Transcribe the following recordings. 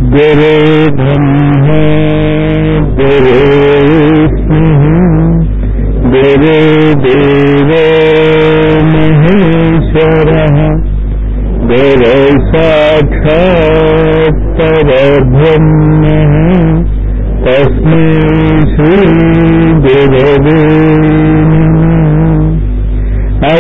गुरु ब्रह्मा गुरु विष्णुः गुरुदेवो महेश्वरः गुरु साक्षात् परब्रह्मः तस्मै श्रीगुरवे नमः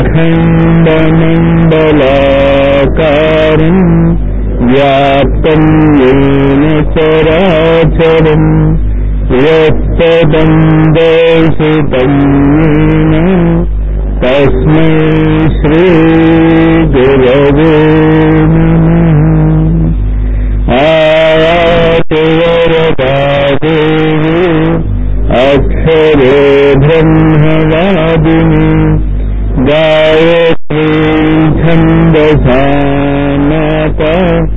अखण्डमण्डलाकारम् व्याप्तम् येन चराचरम् यत्पदम् दर्शितम् येन तस्मै श्रीगुरवे नमः आयातु वरदा देवी अक्षरे ब्रह्मवादिनी गायत्री छन्दसा माता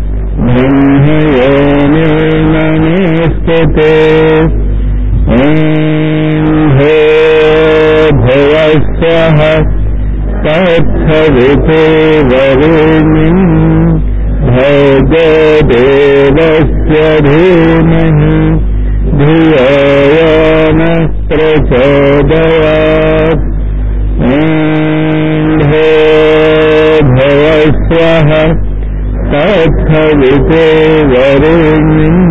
ब्रह्मयोनिर्नमस्तते ॐ भो भवस्वः तत्सविते वरेण्यम् भगदेवस्य धीमहि धियो यो नः प्रचोदयात् ॐ भो भवस्वः तत्सविते वरेण्यम्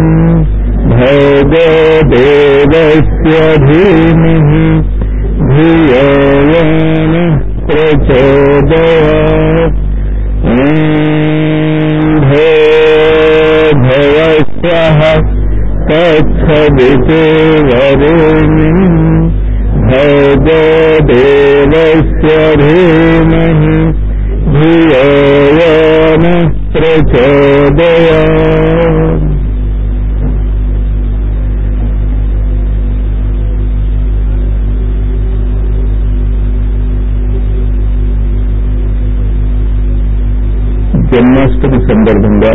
भगदेवस्य धीमहि धियो यो नः प्रचोदयात् ॐ भो भवस्वः तत्सविते वरेण्यम् भगदेवस्य धीमहि धियो यो नः प्रचोदयात् జన్మాష్టమి సందర్భంగా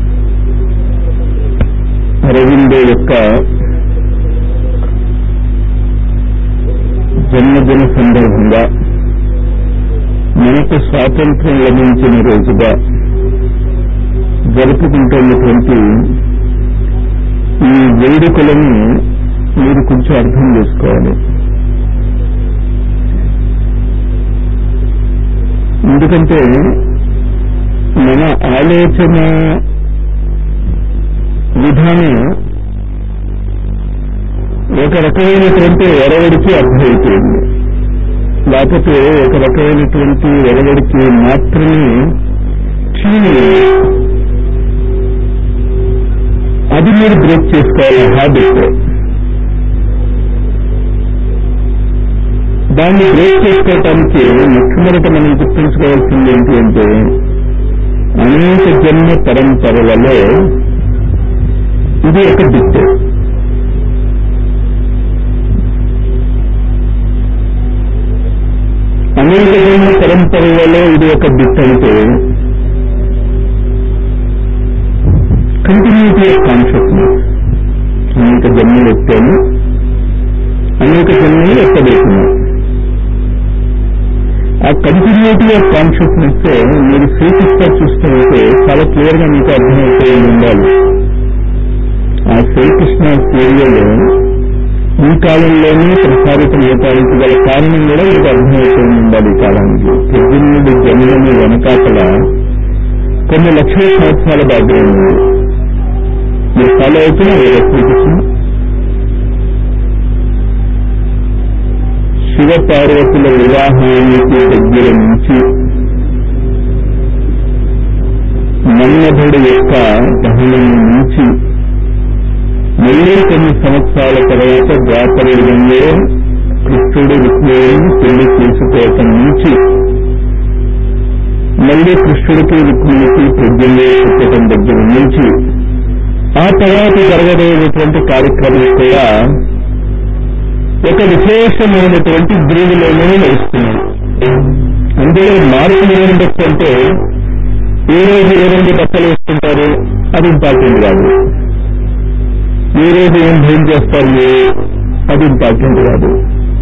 అరవిందో యొక్క జన్మదిన సందర్భంగా మనకు స్వాతంత్ర్యం లభించిన రోజుగా జరుపుకుంటున్నటువంటి ఈ వేడుకలను మీరు కొంచెం అర్థం చేసుకోవాలి ఎందుకంటే మన ఆలోచన విధానం ఒక రకమైనటువంటి ఎరవడికి అర్థమైపోయింది లేకపోతే ఒక రకమైనటువంటి ఎరవడికి మాత్రమే క్షీణి అది మీరు బ్రేక్ చేసుకోవాలి హ్యాబిట్ దాన్ని బ్రేక్ చేసుకోవటానికి మొట్టమొదట మనం గుర్తుంచుకోవాల్సింది ఏంటి అంటే అనేక జన్మ పరంపరలలో ఇది ఒక బిట్ అనేక జన్మ పరంపరలలో ఇది ఒక బిట్ అంటే కంటిన్యూటీ ఆఫ్ కాన్షియస్నెస్ అనేక జన్మలు ఎత్తాను అనేక జన్మలు ఎత్తబోతున్నాను ఆ కంటిన్యూటీ ఆఫ్ కాన్షియస్నెస్ మీరు శ్రీకృష్ణ చూస్తుంటే చాలా క్లియర్ గా మీకు అర్థమైపోయి ఉండాలి ఆ శ్రీకృష్ణ సీరియల్ ఈ కాలంలోనే ప్రసారితం అవటానికి గల కారణం కూడా మీకు అర్థమైపోయి ఉండాలి ఈ కాలానికి ప్రజన్నుడి జన్మని వెనకాతల కొన్ని లక్షల సంవత్సరాల బ్యాక్గ్రౌండ్ ఉంది మీరు ఫాలో అవుతున్నారు కదా శ్రీకృష్ణ శివ పార్వతుల వివాహానికి దగ్గర నుంచి మన్మధుడి యొక్క దహనం నుంచి మళ్ళీ కొన్ని సంవత్సరాల తర్వాత ద్వాపర యుగంలో కృష్ణుడు రుక్మిణిని పెళ్లి చేసుకోవటం నుంచి మళ్ళీ కృష్ణుడికి రుక్మిణికి ప్రజ్ఞలు పుట్టడం దగ్గర నుంచి ఆ తర్వాత జరగబోయేటువంటి కార్యక్రమం కూడా ఒక విశేషమైనటువంటి గ్రీవులోనే నడుస్తున్నాయి అందులో మార్పులు ఏముండొచ్చు అంటే ఏ రోజు ఏ రెండు బట్టలు వేసుకుంటారు అది ఇంపార్టెంట్ కాదు ఏ రోజు ఏం భయం చేస్తారు మీరు అది ఇంపార్టెంట్ కాదు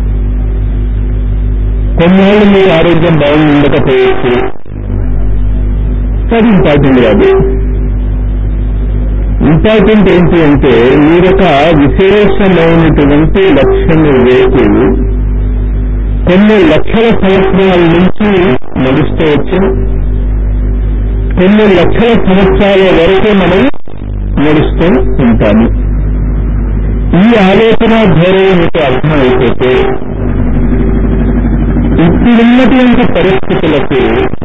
కొన్నాళ్ళు మీ ఆరోగ్యం బాగుండి ఉండకపోవచ్చు అది ఇంపార్టెంట్ కాదు ఇంపార్టెంట్ ఏంటి అంటే మీరొక విశేషమైనటువంటి లక్ష్యం రేపు కొన్ని లక్షల సంవత్సరాల నుంచి నడుస్తూ వచ్చు కొన్ని లక్షల సంవత్సరాల వరకు మనం నడుస్తూ ఉంటాము ఈ ఆలోచన ధోరణి మీకు అర్థమైపోతే ఇప్పుడున్నటువంటి పరిస్థితులకు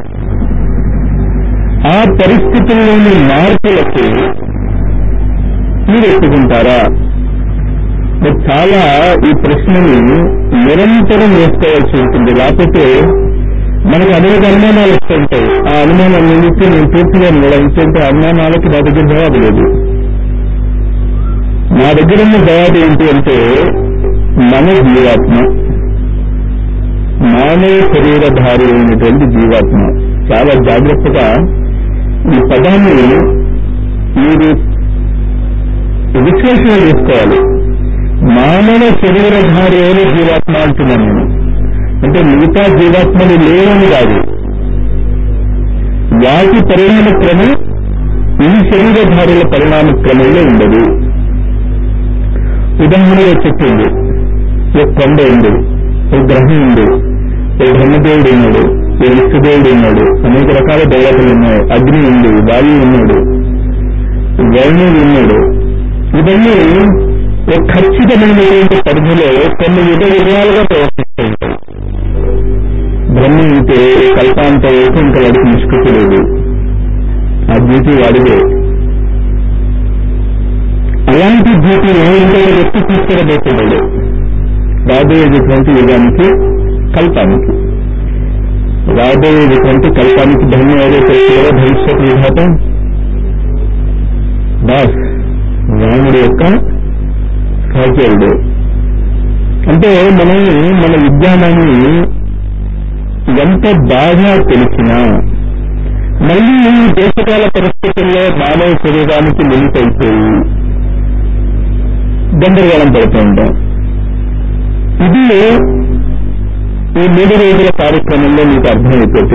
ఆ పరిస్థితుల్లోని మార్పులకు మీరు ఒప్పుకుంటారా మీరు చాలా ఈ ప్రశ్నని నిరంతరం వేసుకోవాల్సి ఉంటుంది లేకపోతే మనకు అనేక అనుమానాలు వస్తుంటాయి ఆ అనుమానాలన్నింటినీ నేను పూర్తిగా నిర్వహించుంటే అనుమానాలకి నా దగ్గర జవాబు లేదు నా దగ్గర ఉన్న జవాబు ఏంటి అంటే మన జీవాత్మ మానవ శరీరధారి అయినటువంటి జీవాత్మ చాలా జాగ్రత్తగా ఈ పదాన్ని మీరు విశ్లేషణ చేసుకోవాలి మానవ శరీరధారి అయిన జీవాత్మ అంటున్నాను నేను అంటే మిగతా జీవాత్మలు లేవని కాదు వాటి పరిణామ క్రమం ఈ శరీరధారుల పరిణామ క్రమంలో ఉండదు ఉదాహరణగా చెప్పింది ఒక కొండ ఉంది ఒక గ్రహం ఉంది ఒక బ్రహ్మదేవుడు ఉన్నాడు ఒక విష్ణుదేవుడు ఉన్నాడు అనేక రకాల దేవతలు ఉన్నాయి అగ్ని ఉంది వాయువు ఉన్నాడు వరుణుడు ఉన్నాడు ఇవన్నీ ఒక ఖచ్చితమైనటువంటి పరిధిలో కొన్ని విధ విధాలుగా ప్రవర్తిస్తూ ఉంటాయి బ్రహ్మ అయితే కల్పాంత అయితే ఇంకా వాడికి నిష్కృతి లేదు ఆ డ్యూటీ వాడిదే అలాంటి డ్యూటీని ఇంకొక వ్యక్తి తీసుకెళ్ళబోతున్నాడు రాబోయేటటువంటి యుగానికి కల్పానికి రాబోయేటటువంటి కల్పానికి బ్రహ్మ ఏదైతే తెలుసు భవిష్యత్ విధాతం దాస్ రాముడి యొక్క సహచరుడు అంటే మనం మన విజ్ఞానాన్ని ఎంత బాగా తెలిసినా మళ్ళీ ఈ దేశకాల పరిస్థితుల్లో మానవ శరీరానికి లిమిట్ అయిపోయి గందరగోళం పడుతూ ఉంటాం ఇది ఈ మూడు రోజుల కార్యక్రమంలో మీకు అర్థమైపోతే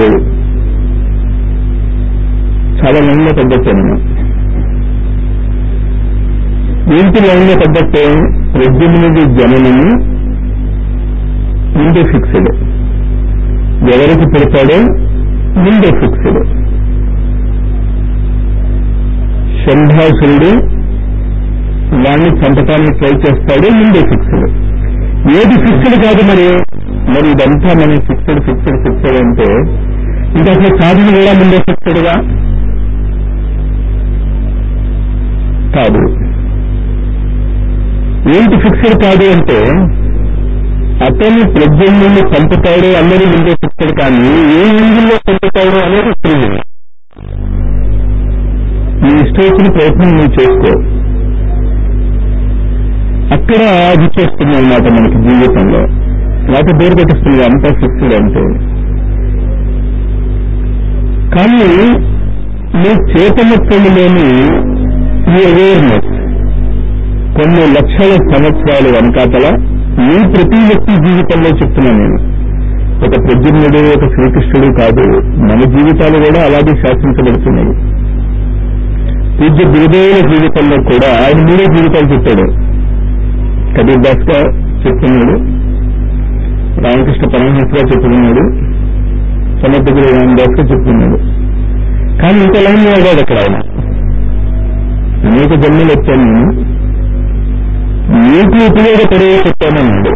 చాలా లైన్లో తగ్గచ్చాను ఏంటి లైన్లో తగ్గట్టే ప్రద్యుమ్నుడి జననము ముందే ఫిక్స్డ్ ఎవరికి పుడతాడో ముందే ఫిక్స్డ్ షంభాసురుడు వాణ్ణి చంపటానికి ట్రై చేస్తాడు ముందే ఫిక్స్డ్ ఏది ఫిక్స్డ్ కాదు మరి మరి ఇదంతా మనం ఫిక్స్డ్ ఫిక్స్డ్ ఫిక్స్డ్ అంటే ఇంకా అసలు సాధన కూడా ముందే ఫిక్స్డ్గా కాదు ఏంటి ఫిక్స్డ్ కాదు అంటే అతను ప్రజ్ఞల్ని చంపుతాడు అన్నది ముందే ఫిక్స్డ్ కానీ ఏ ఇంజిల్లో చంపుతాడు అనేది తెలియదు నీ ఇష్టం వచ్చిన ప్రయత్నం నువ్వు చేసుకో అక్కడ అది చేస్తుంది అనమాట మనకి జీవితంలో లేకపోతే పేరు పెట్టిస్తుంది అంతా ఫిక్స్డ్ అంటే కానీ నీ చేతనత్వంలోని ఈ అవేర్నెస్ కొన్ని లక్షల సంవత్సరాల వెనకాతల ఈ ప్రతి వ్యక్తి జీవితంలో చెప్తున్నాను నేను ఒక ప్రద్యుమ్నుడు ఒక శ్రీకృష్ణుడు కాదు మన జీవితాలు కూడా అలాగే శాసించబడుతున్నాయి పూజ్య గురుదేవుల జీవితంలో కూడా ఆయన మూడే జీవితాలు చెప్పాడు కబీర్ దాస్ గా చెప్తున్నాడు రామకృష్ణ పరమహంసగా చెప్తున్నాడు సమర్థ గురు రామదాస్ గా చెప్తున్నాడు కానీ ఇంకో లైన్ వాడాడు అక్కడ ఆయన అనేక జన్మలు వచ్చాను నేను నీకు ఉపయోగపడే చెప్పానన్నాడు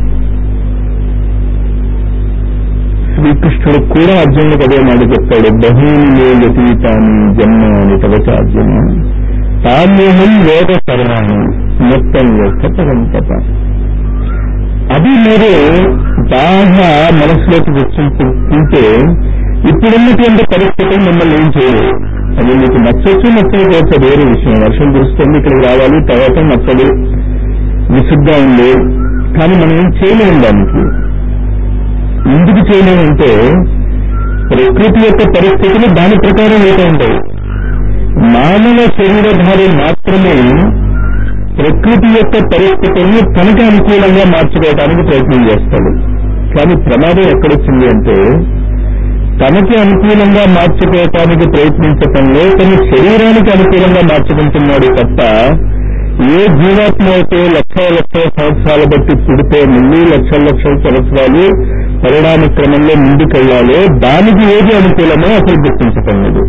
శ్రీకృష్ణుడు కూడా అర్జునుడికి అదే మాట చెప్తాడు బహూని యతీతాని జన్మ అని తవచ అర్జున తాన్యహం వేద సర్వాణి మొత్తం యొక్క పరంపత అది మీరు బాగా మనసులోకి తెచ్చుకుంటే ఇప్పుడున్నటువంటి పరిస్థితులు మిమ్మల్ని ఏం చేయలేదు అది మీకు నచ్చొచ్చు నచ్చకపోవచ్చు అది వేరే విషయం వర్షం కురుస్తుంది ఇక్కడికి రావాలి తర్వాత నచ్చదు విసుగ్గా ఉంది కానీ మనం ఏం చేయలేము దానికి ఎందుకు చేయలేమంటే ప్రకృతి యొక్క పరిస్థితులు దాని ప్రకారం అయితే ఉంటాయి మానవ శరీరధారి మాత్రమే ప్రకృతి యొక్క పరిస్థితుల్ని తనకి అనుకూలంగా మార్చుకోవడానికి ప్రయత్నం చేస్తాడు కానీ ప్రమాదం ఎక్కడొచ్చింది అంటే తనకి అనుకూలంగా మార్చుకోవటానికి ప్రయత్నించటంలో తన శరీరానికి అనుకూలంగా మార్చుకుంటున్నాడు తప్ప ఏ జీవాత్మ అయితే లక్షల లక్షల సంవత్సరాల బట్టి పుడితే మళ్ళీ లక్షల లక్షల సంవత్సరాలు పరిణామ క్రమంలో ముందుకెళ్లాలో దానికి ఏది అనుకూలమో అసలు గుర్తించటం లేదు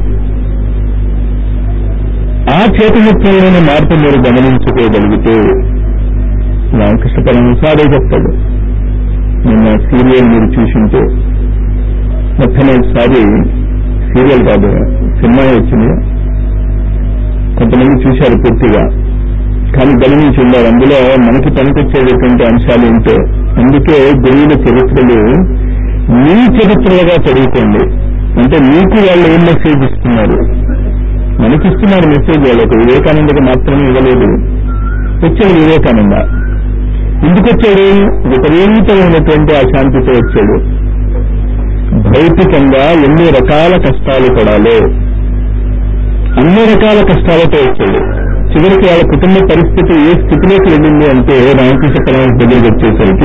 ఆ చైతన్యత్వంలోని మార్పు మీరు గమనించుకోగలిగితే రామకృష్ణ పరమహంస అదే చెప్తాడు నిన్న సీరియల్ మీరు చూసింటే మొట్టమొదటిసారి సీరియల్ కాదు సినిమా వచ్చింది కొంతమంది చూశారు పూర్తిగా కానీ గమనించి ఉన్నారు అందులో మనకి పనికొచ్చేటటువంటి అంశాలు ఏంటో అందుకే గురువుల చరిత్రలు మీ చరిత్రలుగా చదువుకోండి అంటే మీకు వాళ్ళు ఏం మెసేజ్ ఇస్తున్నారు మనకిస్తున్నారు మెసేజ్ వాళ్ళకి వివేకానందకి మాత్రమే ఇవ్వలేదు వచ్చాడు వివేకానంద ఎందుకు వచ్చాడు విపరీతమైనటువంటి అశాంతితో వచ్చాడు భౌతికంగా ఎన్ని రకాల కష్టాలు పడాలో అన్ని రకాల కష్టాలతో వచ్చాడు చివరికి వాళ్ళ కుటుంబ పరిస్థితి ఏ స్థితిలోకి వెళ్ళింది అంటే రామకృష్ణ పరమహంస దగ్గరికి వచ్చేసరికి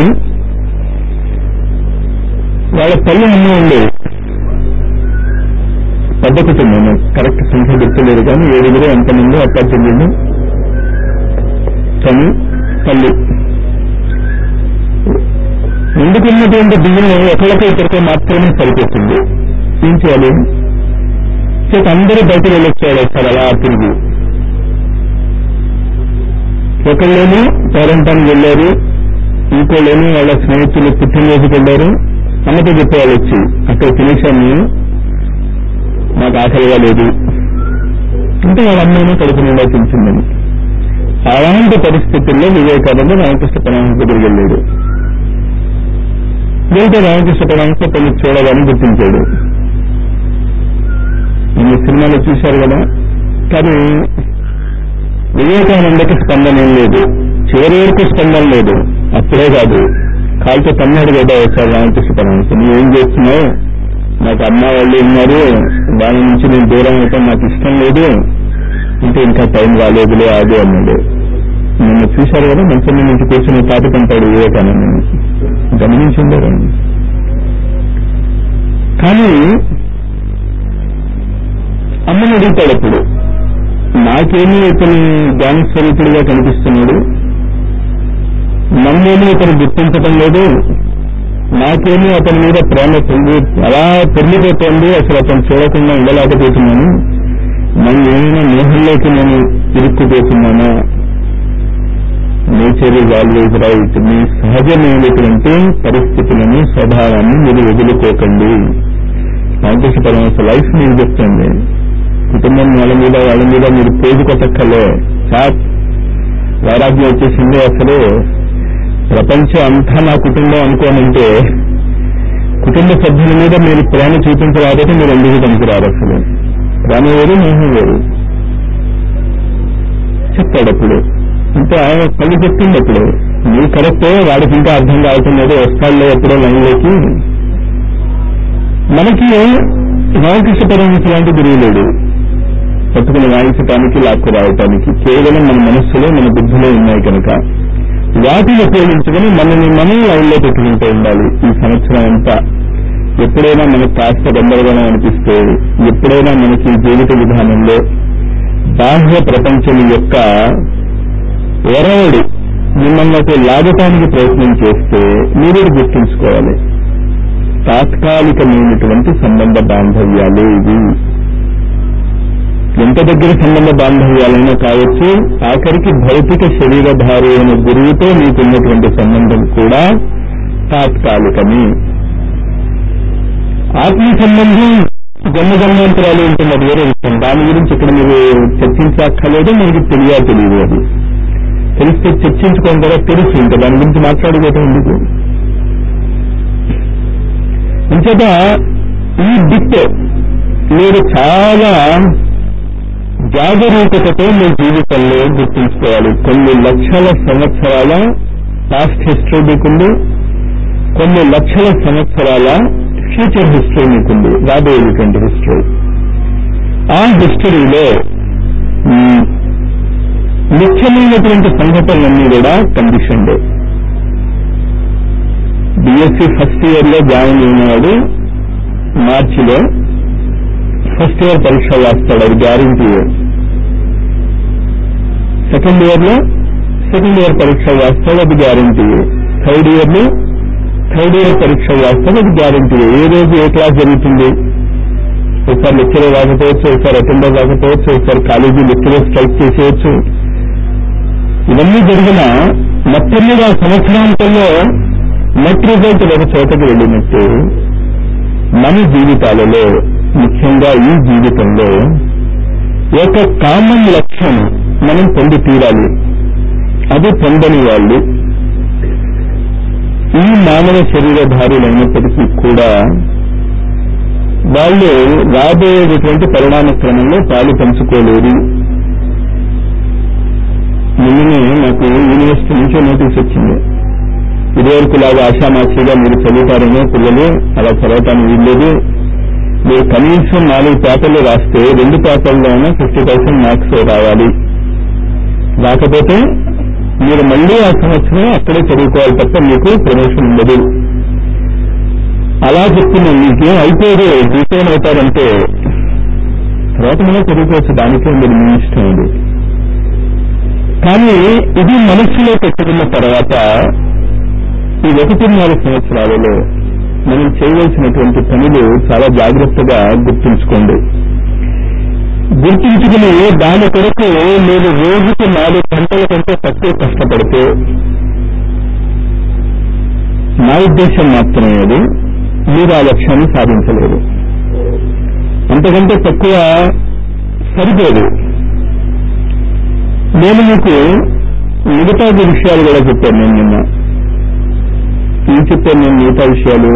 వాళ్ళ తల్లి అమ్మ ఉండేది పెద్ద కుటుంబం కరెక్ట్ సంఖ్య గుర్తులేదు కానీ ఏడుగురు ఎంతమంది అక్క చెల్లెళ్ళు తను తల్లి ఎందుకున్నటువంటి బియ్యం ఒకళ్ళకి ఇద్దరితో మాత్రమే సరిపోతుంది ఏం చేయాలి చేత అందరూ బయటకు వెళ్ళొచ్చాడు సార్ అలా తిరిగి ఒకళ్ళేమో పేరెంటానికి వెళ్ళారు ఇంకోళ్ళేమో వాళ్ళ స్నేహితులు పుట్టినరోజుకి వెళ్ళారు అమ్మతో చెప్పేవాళ్ళు వచ్చి అక్కడ తినేశాను నాకు ఆకలిగా లేదు అంటే వాళ్ళ అమ్మేమో కడుపు నిండా తింటుందని అలాంటి పరిస్థితుల్లో వివేకానంద రామకృష్ణ పరమహంస దగ్గరికి వెళ్ళాడు వెళ్తే రామకృష్ణ పరమహంస తను చూడగానే గుర్తించాడు మీరు సినిమాలో చూశారు కదా కానీ వివేకానందకి స్పందన ఏం లేదు చివరి వరకు స్పందన లేదు అప్పుడే కాదు కాల్తో తన్నాడు కదా ఒకసారి రామకృష్ణ పరమహంస నువ్వు ఏం చేస్తున్నావు నాకు అమ్మ వాళ్ళు ఉన్నారు దాని నుంచి నేను దూరం అవటం నాకు ఇష్టం లేదు అంటే ఇంకా టైం రాలేదులే ఆగు అన్నాడు నిన్ను చూశారు కదా మంచం నుంచి కూర్చొని తాటుకుంటాడు వివేకానందని గమనించిందారు కానీ అమ్మని అడుగుతాడు అప్పుడు నాకేమీ ఇతని జ్ఞాన స్వరూపుడిగా కనిపిస్తున్నాడు నన్నేమీ ఇతను గుర్తించటం లేదు నాకేమీ అతని మీద ప్రేమ పెరిగి అలా పెరిగిపోతుంది అసలు అతను చూడకుండా ఉండలేకపోతున్నాను నన్ను ఏమైనా మోహంలోకి నేను ఇరుక్కుపోతున్నానా నేచర్ ఈజ్ ఆల్వేజ్ రైట్ మీ సహజమైనటువంటి పరిస్థితులను స్వభావాన్ని మీరు వదులుకోకండి రామకృష్ణ పరమహంస లైఫ్ మీరు చెప్తుంది కుటుంబం వాళ్ళ మీద వాళ్ళ మీద మీరు పోజు కొట్టక్కలే సార్ వైరాగ్యం వచ్చేసింది అసలు ప్రపంచం అంతా నా కుటుంబం అనుకోనంటే కుటుంబ సభ్యుల మీద మీరు ప్రేమ చూపించలేకపోతే మీరు ఎందుకు పనికిరారు అసలు ప్రేమ వేరు మోహం వేరు చెప్తాడు అప్పుడు అంటే ఆయన కళ్ళు చెప్తుంది అప్పుడు నువ్వు కరెక్టే వాడికి ఇంకా అర్థం కావటం లేదు వస్తాడులే ఎప్పుడో లైన్లోకి మనకి రామకృష్ణ పరమహంస లాంటి గురువు లేడు పట్టుకుని వాయించటానికి లాక్కు రావటానికి కేవలం మన మనస్సులో మన బుద్ధిలో ఉన్నాయి కనుక వాటిని ఉపయోగించుకుని మనల్ని మనం లైన్లో పెట్టుకుంటూ ఉండాలి ఈ సంవత్సరం అంతా ఎప్పుడైనా మనకు కాస్త గందరగోళం అనిపిస్తే ఎప్పుడైనా మనకి జీవిత విధానంలో బాహ్య ప్రపంచం యొక్క ఎరవడి మిమ్మల్ని లాగటానికి ప్రయత్నం చేస్తే మీరు గుర్తుంచుకోవాలి తాత్కాలికమైనటువంటి సంబంధ బాంధవ్యాలే ఇవి ఎంత దగ్గర సంబంధ బాంధవ్యాలైనా కావచ్చు ఆఖరికి భౌతిక శరీరధారి అయిన గురువుతో మీకున్నటువంటి సంబంధం కూడా తాత్కాలికమే ఆత్మ సంబంధం జన్మ జన్మాంతరాలు ఉంటుంది అది వేరే విషయం దాని గురించి ఇక్కడ మీరు చర్చించక్కర్లేదు మనకి తెలియా తెలియదు అది తెలిస్తే చర్చించుకోవడం కూడా తెలుసు ఇంకా దాని గురించి మాట్లాడుకోవటం ఎందుకు అంచేత ఈ బిట్ మీరు చాలా జాగరూకతతో మీ జీవితంలో గుర్తుంచుకోవాలి కొన్ని లక్షల సంవత్సరాల పాస్ట్ హిస్టరీ మీకుంది కొన్ని లక్షల సంవత్సరాల ఫ్యూచర్ హిస్టరీ మీకుంది రాబోయేటువంటి హిస్టరీ ఆ హిస్టరీలో ముఖ్యమైనటువంటి సంఘటనలన్నీ కూడా మార్చిలో ఫస్ట్ ఇయర్ పరీక్ష రాస్తాడు అది గ్యారంటీ సెకండ్ ఇయర్ లో సెకండ్ ఇయర్ పరీక్ష రాస్తాడు అది గ్యారంటీ థర్డ్ ఇయర్ లో థర్డ్ ఇయర్ పరీక్ష రాస్తాడు అది గ్యారంటీ ఏ రోజు ఏ క్లాస్ జరుగుతుంది ఒకసారి లెక్చరర్ రాకపోవచ్చు ఒకసారి అటెండర్ రాకపోవచ్చు ఒకసారి కాలేజీ లెక్చరర్ స్ట్రైక్ చేసేయచ్చు ఇవన్నీ జరిగిన మొత్తం మీద ఆ సంవత్సరాంతంలో నెట్ రిజల్ట్ ఒక చోటకి వెళ్ళినట్టు మన జీవితాలలో ముఖ్యంగా ఈ జీవితంలో ఒక కామన్ లక్ష్యం మనం పొంది తీరాలి అది పొందని వాళ్ళు ఈ మానవ శరీరధారులైనప్పటికీ కూడా వాళ్ళు రాబోయేటటువంటి పరిణామ క్రమంలో పాలు పంచుకోలేరు నిన్ననే నాకు యూనివర్సిటీ నుంచే నోటీస్ వచ్చింది ఇదివరకు లాగా ఆశామాషిగా మీరు చదువుతారేమో పిల్లలు అలా చదవటానికి వీల్లేదు మీరు కనీసం నాలుగు పేపర్లు రాస్తే రెండు పేపర్లోనే ఫిఫ్టీ పర్సెంట్ మార్క్స్ రావాలి రాకపోతే మీరు మళ్ళీ ఆ సంవత్సరం అక్కడే చదువుకోవాలి తప్ప మీకు ప్రమోషన్ ఉండదు అలా చెప్తున్నాను మీకేం అయిపోయారు డిసైన్ అవుతారంటే తర్వాత మనం చదువుకోవచ్చు దానికే ఉండదు మీ ఇష్టం అది కానీ ఇది మనస్సులో పెట్టుకున్న తర్వాత ఈ ఒకటిన్నర సంవత్సరాలలో మనం చేయవలసినటువంటి పనులు చాలా జాగ్రత్తగా గుర్తుంచుకోండి గుర్తుంచుకుని దాని కొరకు మీరు రోజుకి నాలుగు గంటల కంటే తక్కువ కష్టపడితే నా ఉద్దేశం మాత్రమే అది మీరు ఆ లక్ష్యాన్ని సాధించలేరు అంతకంటే తక్కువ సరిపోదు నేను మీకు మిగతా విషయాలు కూడా చెప్పాను నేను నిన్న ఏం చెప్పాను నేను మిగతా విషయాలు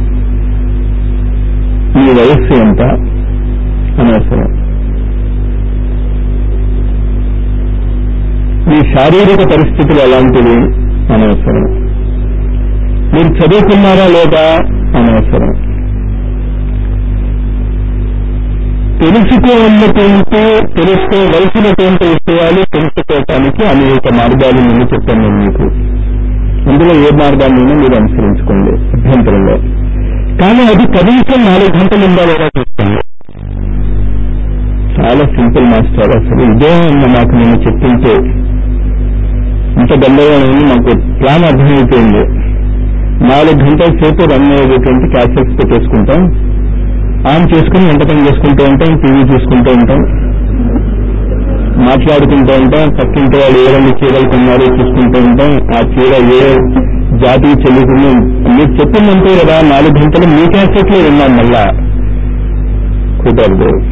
మీ వయస్సు ఎంత అనవసరం మీ శారీరక పరిస్థితులు ఎలాంటివి అనవసరం మీరు చదువుకున్నారా లేదా అనవసరం తెలుసుకోవాలన్నటువంటి తెలుసుకోవలసినటువంటి విషయాలు తెలుసుకోవటానికి అనేక మార్గాలు నేను చెప్పాను నేను మీకు అందులో ఏ మార్గాన్నైనా మీరు అనుసరించుకోండి అభ్యంతరంలో కానీ అది కనీసం నాలుగు గంటలు ఉందా లేదా చూసుకోండి చాలా సింపుల్ మాస్టర్ అసలు ఇదే అన్న మాకు నేను చెప్పింటే ఇంత గందరగోళం మాకు ప్లాన్ అర్థమైపోయింది నాలుగు గంటల సేపు రన్ అయ్యేటువంటి క్యాసెట్స్ పెట్టేసుకుంటాం ఆన్ చేసుకుని వంట పని చేసుకుంటూ ఉంటాం టీవీ చూసుకుంటూ ఉంటాం మాట్లాడుకుంటూ ఉంటాం పక్కింటి వాళ్ళు ఏ రెండు చీరలు కొన్నారో చూసుకుంటూ ఉంటాం ఆ చీర ఏ జాతికి చెల్లుతుందో మీరు చెప్పిందంటే కదా నాలుగు గంటలు మీ క్యాసెట్లో విన్నాం మళ్ళా కుదరదు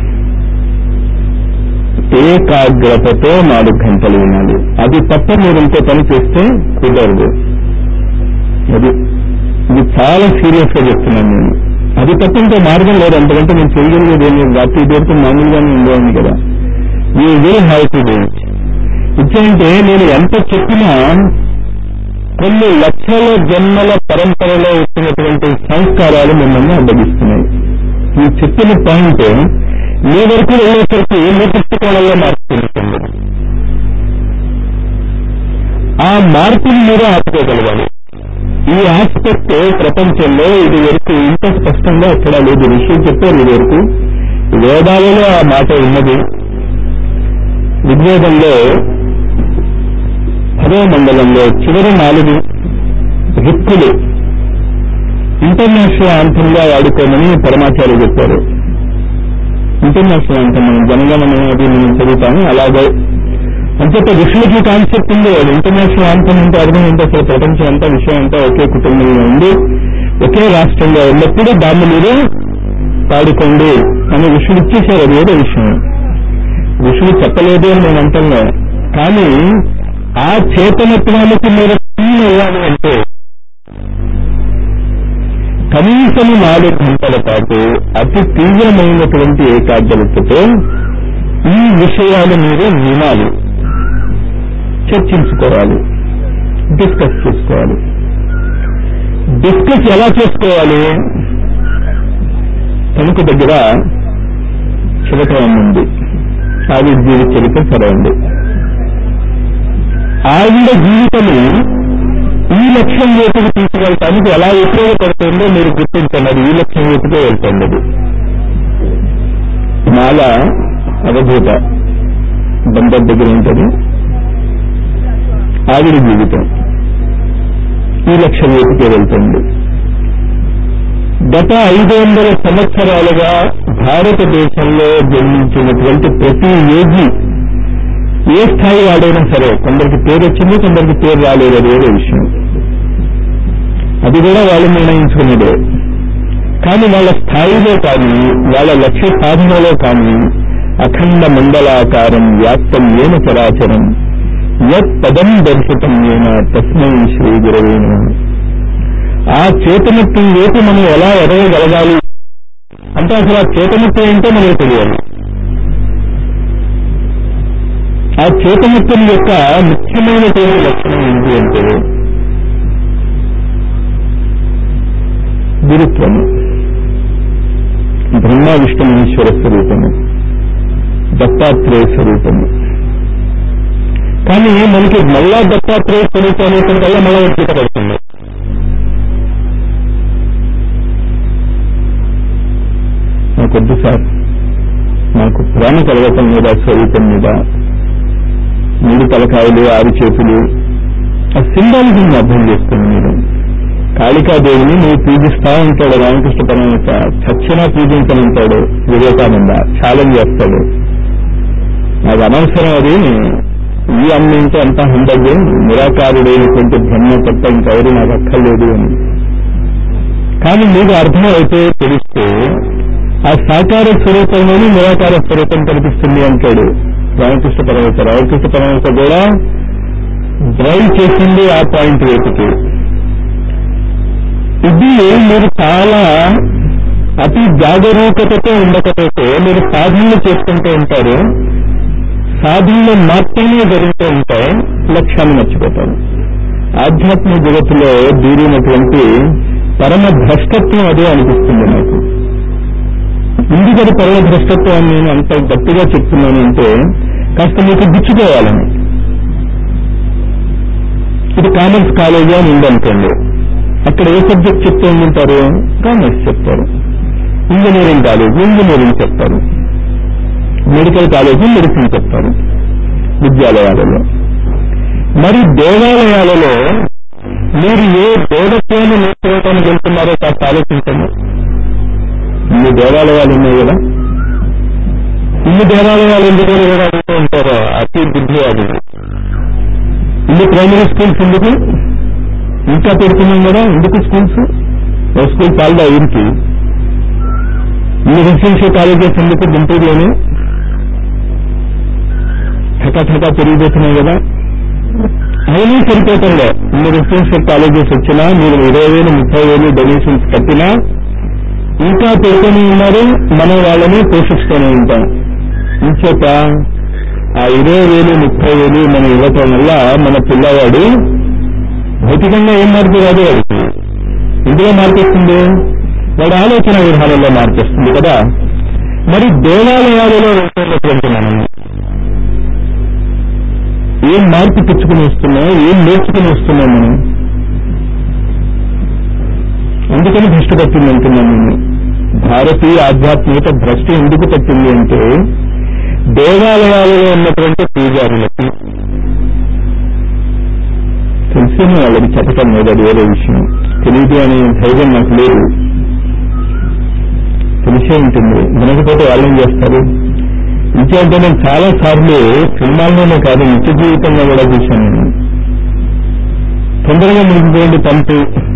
ఏకాగ్రతతో నాలుగు గంటలు వినాలి అది తప్ప మీరు ఇంకో పని చేస్తే కుదరదు అది ఇది చాలా సీరియస్ గా చెప్తున్నాను నేను అది తప్ప ఇంకో మార్గం లేదు అంతకంటే నేను చేయగలిగేది ఏం లేదు రాత్రి దేవత మామూలుగానే ఉండేవాడిని కదా you will have to do it ఇచ్చేంటే నేను ఎంత చెప్పినా కొన్ని లక్షల జన్మల పరంపరలో వచ్చినటువంటి సంస్కారాలు మిమ్మల్ని అడ్డగిస్తున్నాయి మీరు చెప్పిన పాయింట్ మీ వరకు వెళ్ళేసరికి మీ దృష్టికోణంలో మార్చుకుంటుంది ఆ మార్పుని మీరు ఆపుకోగలగాలి ఈ ఆస్పెక్ట్ ప్రపంచంలో ఇది వరకు ఇంత స్పష్టంగా ఎక్కడా లేదు విషయం చెప్పారు ఇది వరకు వేదాలలో ఆ మాట ఉన్నది ఋగ్వేదంలో పదో మండలంలో చివరి నాలుగు రిక్కులు ఇంటర్నేషనల్ ఆంతంగా వాడుకోమని పరమాచార్య చెప్పారు ఇంటర్నేషనల్ ఆంతం మనం జనగణమన అది మనం చదువుతాము అలాగే అంచేత ఋషులకి కాన్సెప్ట్ ఉంది అది ఇంటర్నేషనల్ ఆంతం అంటే అర్థం ఏంటో అసలు ప్రపంచం అంతా విషయం అంతా ఒకే కుటుంబంలో ఉంది ఒకే రాష్ట్రంలో ఉన్నప్పుడు దాన్ని మీరు పాడుకోండి అని ఋషులు ఇచ్చేశారు అది ఏదో విషయం ఋషులు చెప్పలేదు అని నేను అంటున్నా కానీ ఆ చేతనత్వానికి మీరు ఫీల్ అయ్యాలి అంటే కనీసం నాలుగు గంటల పాటు అతి తీవ్రమైనటువంటి ఏకాగ్రతతో ఈ విషయాలు మీరు వినాలి చర్చించుకోవాలి డిస్కస్ చేసుకోవాలి డిస్కస్ ఎలా చేసుకోవాలి తణుకు దగ్గర చిలకరం ఉంది ఆవిడ జీవిత చరిత్ర చదవండి ఆవిడ జీవితము ఈ లక్ష్యం వైపుకు తీసుకెళ్ళటానికి ఎలా ఉపయోగపడుతుందో మీరు గుర్తించండి అది ఈ లక్ష్యం వైపుకే వెళ్తుంది అది మాల అవధూత బందర్ దగ్గర ఉంటుంది ఆవిడ జీవితం ఈ లక్ష్యం వైపుకే వెళ్తుంది గత ఐదు వందల సంవత్సరాలుగా భారతదేశంలో జన్మించినటువంటి ప్రతి యోగి ఏ స్థాయి వాడైనా సరే కొందరికి పేరు వచ్చింది కొందరికి పేరు రాలేదు అది వేరే విషయం అది కూడా వాళ్ళు నిర్ణయించుకున్నదే కానీ వాళ్ళ స్థాయిలో కానీ వాళ్ళ లక్ష్య సాధనలో కానీ అఖండ మండలాకారం వ్యాప్తం ఏన చరాచరం యత్ పదం దర్శితం ఏన తస్మై శ్రీ గురవేణ ఆ చేతనత్వం వైపు మనం ఎలా ఎదగగలగాలి అంటే అసలు ఆ చేతనత్వం ఏంటో మనకు తెలియాలి ఆ చేతనత్వం యొక్క ముఖ్యమైనటువంటి లక్షణం ఏంటి అంటే గురుత్వము బ్రహ్మ విష్ణుమేశ్వర స్వరూపము దత్తాత్రేయ స్వరూపము కానీ మనకి మళ్ళా దత్తాత్రేయ స్వరూపం అనేసరికల్లా మళ్ళా ఎంపిక పడుతుంది నాకొద్దు సార్ నాకు ప్రేమ కలగటం మీద స్వరూపం మీద మూడు తలకాయలు ఆరు చేతులు ఆ సింబాలిజం అర్థం చేసుకోండి మీరు కాళికాదేవిని నువ్వు పూజిస్తా ఉంటాడు రామకృష్ణ పరమహంస చచ్చినా పూజించనంటాడు వివేకానంద ఛాలెంజ్ చేస్తాడు నాకు అనవసరం అది ఈ అమ్మ ఇంటే అంతా హండదు నిరాకారుడైనటువంటి బ్రహ్మ తప్ప ఇంకెవరు నాకు అక్కర్లేదు అని కానీ మీకు అర్థమైతే తెలిస్తే ఆ సాకార స్వరూపంలోనే నిరాకార స్వరూపం కనిపిస్తుంది అంటాడు రామకృష్ణ పరమహంస రామకృష్ణ పరమహంస కూడా డ్రైవ్ చేసింది ఆ పాయింట్ వైపుకి ఇది మీరు చాలా అతి జాగరూకతతో ఉండకపోతే మీరు సాధనలు చేసుకుంటూ ఉంటారు సాధనలు మాత్రమే జరుగుతూ ఉంటాయి లక్ష్యాన్ని మర్చిపోతారు ఆధ్యాత్మిక జగత్తులో దూరినటువంటి పరమ భ్రష్టత్వం అదే అనిపిస్తుంది నాకు ఎందుకది పరమ భ్రష్టత్వం అని నేను అంత గట్టిగా చెప్తున్నాను అంటే కాస్త మీకు గుచ్చుకోవాలని ఇది కామర్స్ కాలేజీ అని ఉందనుకోండి అక్కడ ఏ సబ్జెక్ట్ చెప్తూ ఉంటారు కామర్స్ చెప్తారు ఇంజనీరింగ్ కాలేజీ ఇంజనీరింగ్ చెప్తారు మెడికల్ కాలేజీ మెడిసిన్ చెప్తారు విద్యాలయాలలో మరి దేవాలయాలలో మీరు ఏ దేవత్వాన్ని నేర్చుకోవడానికి వెళ్తున్నారో కాస్త ఆలోచించండి ఇన్ని దేవాలయాలు ఉన్నాయి కదా ఇన్ని దేవాలయాలు ఎందుకు కూడా అడుగుతూ ఉంటారో అతి బుద్ధివాదులు ఇన్ని ప్రైమరీ స్కూల్స్ ఎందుకు ఇంకా పెడుతున్నాం కదా ఎందుకు స్కూల్స్ ఓ స్కూల్ చాలదా ఊరికి ఇన్ని రెసిడెన్షియల్ కాలేజెస్ ఎందుకు గుంటూరులోనే ఠకా ఠకా పెరిగిపోతున్నాయి కదా అయినా సరిపోతుండే ఇన్ని రెసిడెన్షియల్ కాలేజెస్ వచ్చినా మీరు ఇరవై వేలు ముప్పై వేలు డొనేషన్స్ కట్టినా ఇంకా పెడుతూనే ఉన్నారు మనం వాళ్ళని పోషిస్తూనే ఉంటాం ఇంచేత ఆ ఇరవై వేలు ముప్పై వేలు మనం ఇవ్వటం వల్ల మన పిల్లవాడు భౌతికంగా ఏం మార్పు రాదు వాడికి ఇందులో మార్పిస్తుంది వాడి ఆలోచన విధానంలో మార్పిస్తుంది కదా మరి దేవాలయాలలో వెళ్తున్నటువంటి మనం ఏం మార్పు తెచ్చుకుని వస్తున్నాం ఏం నేర్చుకుని వస్తున్నాం మనం అందుకని భ్రష్టు పట్టింది అంటున్నాను నేను భారతీయ ఆధ్యాత్మికత భ్రష్టు ఎందుకు పట్టింది అంటే దేవాలయాలలో ఉన్నటువంటి పూజారులకి తెలిసిన వాళ్ళకి చెప్పటం లేదు అది వేరే విషయం తెలియదు అనే ధైర్యం నాకు లేదు తెలిసే ఉంటుంది వినకపోతే వాళ్ళేం చేస్తారు ఇంకేంటే నేను చాలా సార్లు సినిమాల్లోనే కాదు నిత్య జీవితంలో కూడా చూశాను నేను తొందరగా ముగిపోయింది పంపు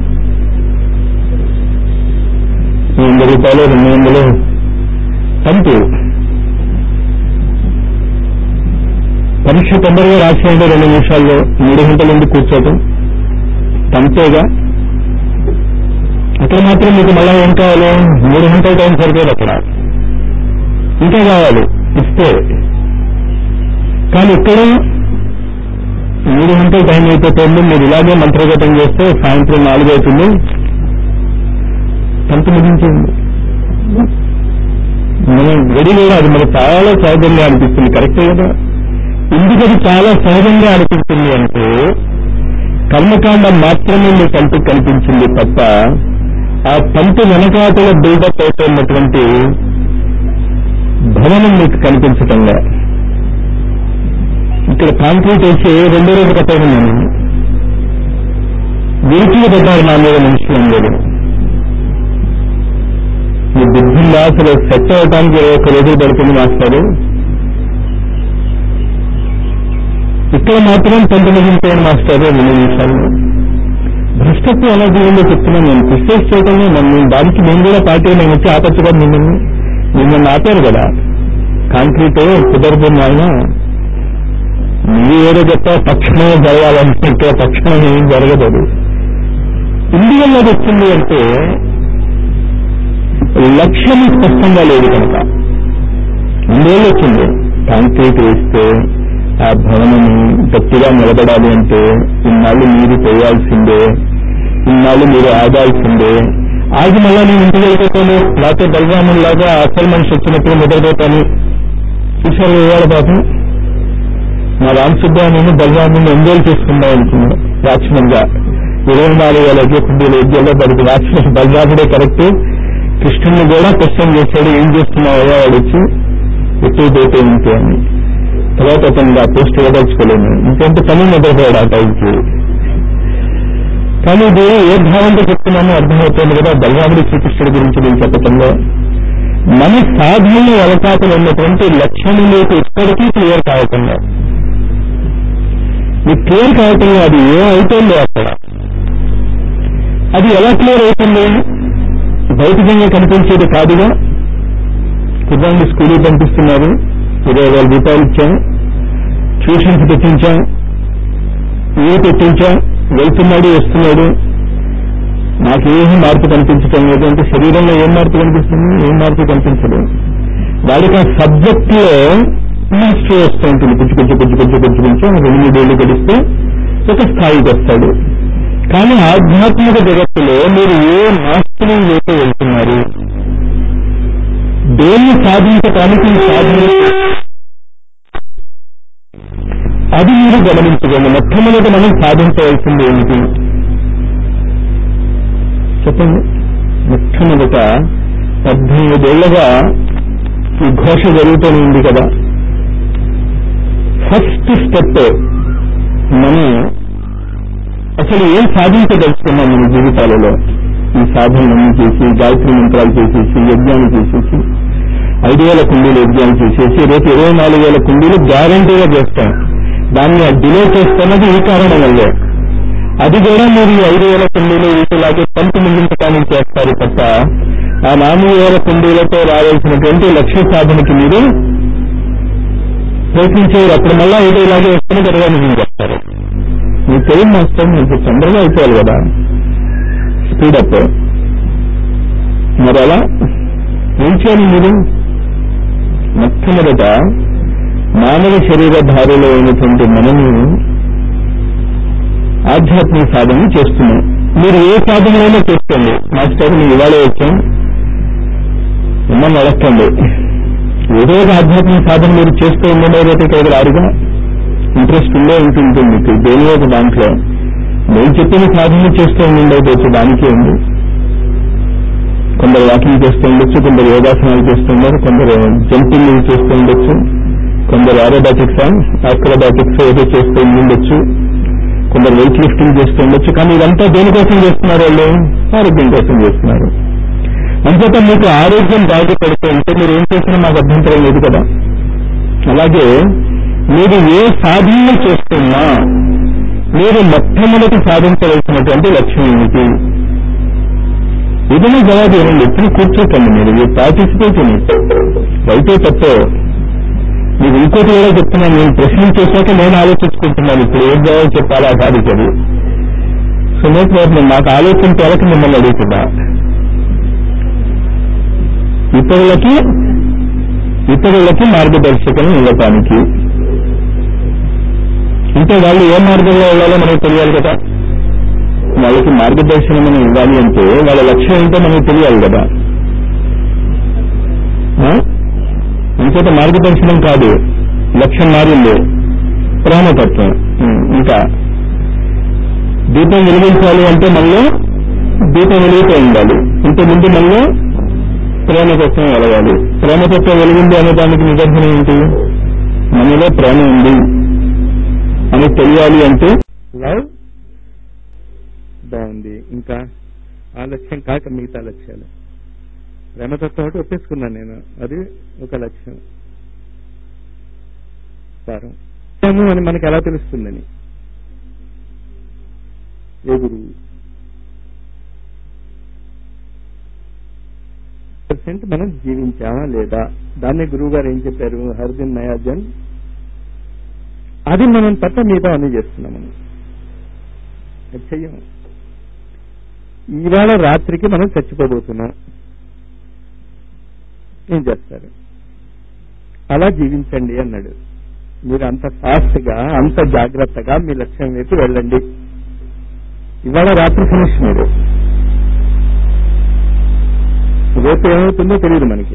వంద రూపాయలు రెండు వందలు పంపు పరీక్ష తొందరగా రాసేయండి రెండు నిమిషాల్లో మూడు గంటల నుండి కూర్చోటం పంపేగా అక్కడ మాత్రం మీకు మళ్ళా ఏం కావాలి మూడు గంటల టైం సరిపోదు అక్కడ ఇంకా కావాలి ఇస్తే కానీ ఇక్కడ మూడు గంటల టైం అయిపోతుంది మీరు ఇలాగే మంత్రగతం చేస్తే సాయంత్రం నాలుగు అవుతుంది పంట ముగించండి మనం గడి కూడా అది మనకు చాలా సహజంగా అనిపిస్తుంది కరెక్టే కదా ఎందుకు అది చాలా సహజంగా అనిపిస్తుంది అంటే కర్మకాండ మాత్రమే మీ కంటికి కనిపించింది తప్ప ఆ పంటి వెనకాతల బిల్డప్ అవుతున్నటువంటి భవనం మీకు కనిపించటంగా ఇక్కడ కాంక్రీట్ వేసి రెండో రోజు కట్టాను నేను విరిచిలు పెట్టారు నా మీద మనుషులు అందరూ మీ బుద్ధిందా అసలు సెట్ అవడానికి ఒక రోజు పడుతుంది మాస్టారు ఇక్కడ మాత్రం పంట మిగిలిపోయాను మాస్టారు రెండు నిమిషాలు భ్రష్టత్వం ఎలా చేయాలో చెప్తున్నాను నేను క్రిస్టేజ్ చేయటమే నన్ను దానికి నేను కూడా పార్టీ నేను వచ్చి ఆపచ్చు కదా మిమ్మల్ని మిమ్మల్ని ఆపారు కదా కాంక్రీట్ కుదరదు ఆయన మీరు ఏదో చెప్తా తక్షణమే జరగాలనుకుంటే తక్షణం ఏం జరగదు అది ఇందువల్ల అది వచ్చింది అంటే లక్ష్యం స్పష్టంగా లేదు కనుక ఇందువల్ల వచ్చింది కాంక్రీట్ వేస్తే ఆ భవనం గట్టిగా నిలబడాలి అంటే ఇన్నాళ్ళు మీరు చేయాల్సిందే ఇన్నాళ్ళు మీరు ఆగాల్సిందే ఆగి మళ్ళా నేను ఇంటికి వెళ్ళిపోతాను లేకపోతే బలరాములాగా అసలు మనిషి వచ్చినప్పుడు నిద్రపోతాను చూశారు ఇవాళ పాపం మా రామసుబ్బా నేను బలరాముని ఎంజాయ్ చేసుకుందాం అనుకున్నాను వాచ్మెన్ గా ఇరవై నాలుగు వేల కుండీలు ఉద్యోగంలో పడితే వాచ్మెన్ బలరాముడే కరెక్ట్ కృష్ణుని కూడా క్వశ్చన్ చేశాడు ఏం చేస్తున్నావయ్యా వాడు వచ్చి ఎప్పుడు పోతే ఇంతే అని తర్వాత అతను ఆ పోస్ట్ ఇవ్వదలుచుకోలేను ఇంకంటే పని నిద్రపోయాడు ఆ టైంకి కానీ ఇది ఏ భావంతో చెప్తున్నామో అర్థమవుతుంది కదా బలరాముడి శ్రీకృష్ణుడి గురించి నేను చెప్పటంలో మన సాధనలో అవకాశం ఉన్నటువంటి లక్ష్యములకు ఇప్పటికీ క్లియర్ కావకుండా మీకు క్లియర్ కావటంలో అది ఏ అవుతుందో అక్కడ అది ఎలా క్లియర్ అవుతుంది భౌతికంగా కనిపించేది కాదుగా కుర్రాన్ని స్కూల్కి పంపిస్తున్నారు ఇరవై వేల రూపాయలు ఇచ్చాం ట్యూషన్స్ పెట్టించాం ఊరు పెట్టించాం వెళ్తున్నాడు వస్తున్నాడు నాకేమీ మార్పు కనిపించటం లేదు అంటే శరీరంలో ఏం మార్పు కనిపిస్తుంది ఏం మార్పు కనిపించదు వాడికి ఆ సబ్జెక్ట్ లో మాస్టర్ వస్తూ ఉంటుంది కొంచెం కొంచెం కొంచెం కొంచెం కొంచెం కొంచెం రెండు మూడేళ్లు గడిస్తే ఒక స్థాయికి వస్తాడు కానీ ఆధ్యాత్మిక జగత్తులో మీరు ఏ మాస్టరీ వైపు వెళ్తున్నారు దేన్ని సాధించటానికి ఈ సాధన అది మీరు గమనించగలరు మొట్టమొదటి మనం సాధించవలసింది ఏమిటి చెప్పండి మొట్టమొదట పద్దెనిమిదేళ్లుగా ఈ ఘోష జరుగుతూనే ఉంది కదా ఫస్ట్ స్టెప్ మనం అసలు ఏం సాధించదలుచుకున్నాం మన జీవితాలలో ఈ సాధనలన్నీ చేసి గాయత్రి మంత్రాలు చేసేసి యజ్ఞాలు చేసేసి ఐదు వేల కుండీలు యజ్ఞాలు చేసేసి రేపు ఇరవై నాలుగు వేల కుండీలు గ్యారంటీగా చేస్తాం దాన్ని డిలే చేస్తున్నది ఈ కారణం వల్లే అది కూడా మీరు ఈ ఐదు వేల కుండీలు వీటిలాగే పంపు ముగించడానికి చేస్తారు తప్ప ఆ నాలుగు వేల కుండీలతో రావాల్సినటువంటి లక్ష్య సాధనకి మీరు ప్రయత్నించేవారు అప్పుడు మళ్ళా ఐదు ఇలాగే వస్తున్న గర్వా మీరు చేస్తారు మీకు తెలియదు మాస్టర్ మీకు తొందరగా అయిపోవాలి కదా స్పీడప్ మరి అలా ఏం చేయాలి మీరు మొట్టమొదట మానవ శరీరధారిలో ఉన్నటువంటి మనము ఆధ్యాత్మిక సాధన చేస్తున్నాం మీరు ఏ సాధనైనా చేసుకోండి మాస్టర్ మీరు ఇవాళ వచ్చాం మిమ్మల్ని అడగండి ఏదో ఒక ఆధ్యాత్మిక సాధన మీరు చేస్తూ ఉండండి రేపు ఇక్కడ రారుగా ఇంట్రెస్ట్ ఉండే ఉంటుంది మీకు దేని ఒక దాంట్లో నేను చెప్పిన సాధన చేస్తూ ఉండండి అయితే దానికే ఉంది కొందరు వాకింగ్ చేస్తూ ఉండొచ్చు కొందరు యోగాసనాలు చేస్తూ ఉన్నారు కొందరు జంపింగ్ చేస్తూ ఉండొచ్చు కొందరు ఏరోబాటిక్స్ ఆక్రోబాటిక్స్ ఏదో చేస్తూ ఉండొచ్చు కొందరు వెయిట్ లిఫ్టింగ్ చేస్తూ ఉండొచ్చు కానీ ఇదంతా దేనికోసం చేస్తున్నారు వాళ్ళు ఆరోగ్యం కోసం చేస్తున్నారు అంచేత మీకు ఆరోగ్యం బాగుపడితే ఉంటే మీరు ఏం చేసినా మాకు అభ్యంతరం లేదు కదా అలాగే మీరు ఏ సాధన చేస్తున్నా మీరు మొట్టమొదటి సాధించవలసినటువంటి లక్ష్యం ఏమిటి ఏదైనా జవాబు ఇవ్వండి ఎప్పుడు కూర్చోకండి మీరు పార్టిసిపేట్ రైతే తప్పో మీకు ఇంకోటి కూడా చెప్తున్నాను నేను ప్రశ్నలు చేశాక నేను ఆలోచించుకుంటున్నాను ఇప్పుడు ఏం జవాబు చెప్పాలా కాదు చదువు సో నో ప్రాబ్లం నాకు ఆలోచన తేలక మిమ్మల్ని అడుగుతున్నా ఇతరులకి ఇతరులకి మార్గదర్శకం ఇవ్వటానికి అంటే వాళ్ళు ఏ మార్గంలో వెళ్ళాలో మనకు తెలియాలి కదా వాళ్ళకి మార్గదర్శనం మనం ఇవ్వాలి అంటే వాళ్ళ లక్ష్యం ఏంటో మనకు తెలియాలి కదా ఇంకొక మార్గదర్శనం కాదు లక్ష్యం మారింది ప్రేమతత్వం ఇంకా దీపం వెలిగించాలి అంటే మనలో దీపం వెలుగుతూ ఉండాలి ఇంతకుముందు మనలో ప్రేమతత్వం వెలగాలి ప్రేమతత్వం వెలిగింది అనే దానికి నిదర్శనం ఏంటి మనలో ప్రేమ ఉంది అని తెలియాలి అంటే లవ్ బాగుంది ఇంకా ఆ లక్ష్యం కాక మిగతా లక్ష్యాలు ప్రేమతత్వం ఒకటి ఒప్పేసుకున్నాను నేను అది ఒక లక్ష్యం సారం ప్రేమ అని మనకి ఎలా తెలుస్తుందని ఏ గురువు పర్సెంట్ మనం జీవించామా లేదా దాన్ని గురువు గారు ఏం చెప్పారు హర్దిన్ నయాజన్ అది మనం తప్ప మిగతా అన్ని చేస్తున్నాం మనం అది చెయ్యము ఇవాళ రాత్రికి మనం చచ్చిపోబోతున్నాం ఏం చేస్తారు అలా జీవించండి అన్నాడు మీరు అంత ఫాస్ట్ గా అంత జాగ్రత్తగా మీ లక్ష్యం వైపు వెళ్ళండి ఇవాళ రాత్రి ఫినిష్ మీరు రేపు ఏమవుతుందో తెలియదు మనకి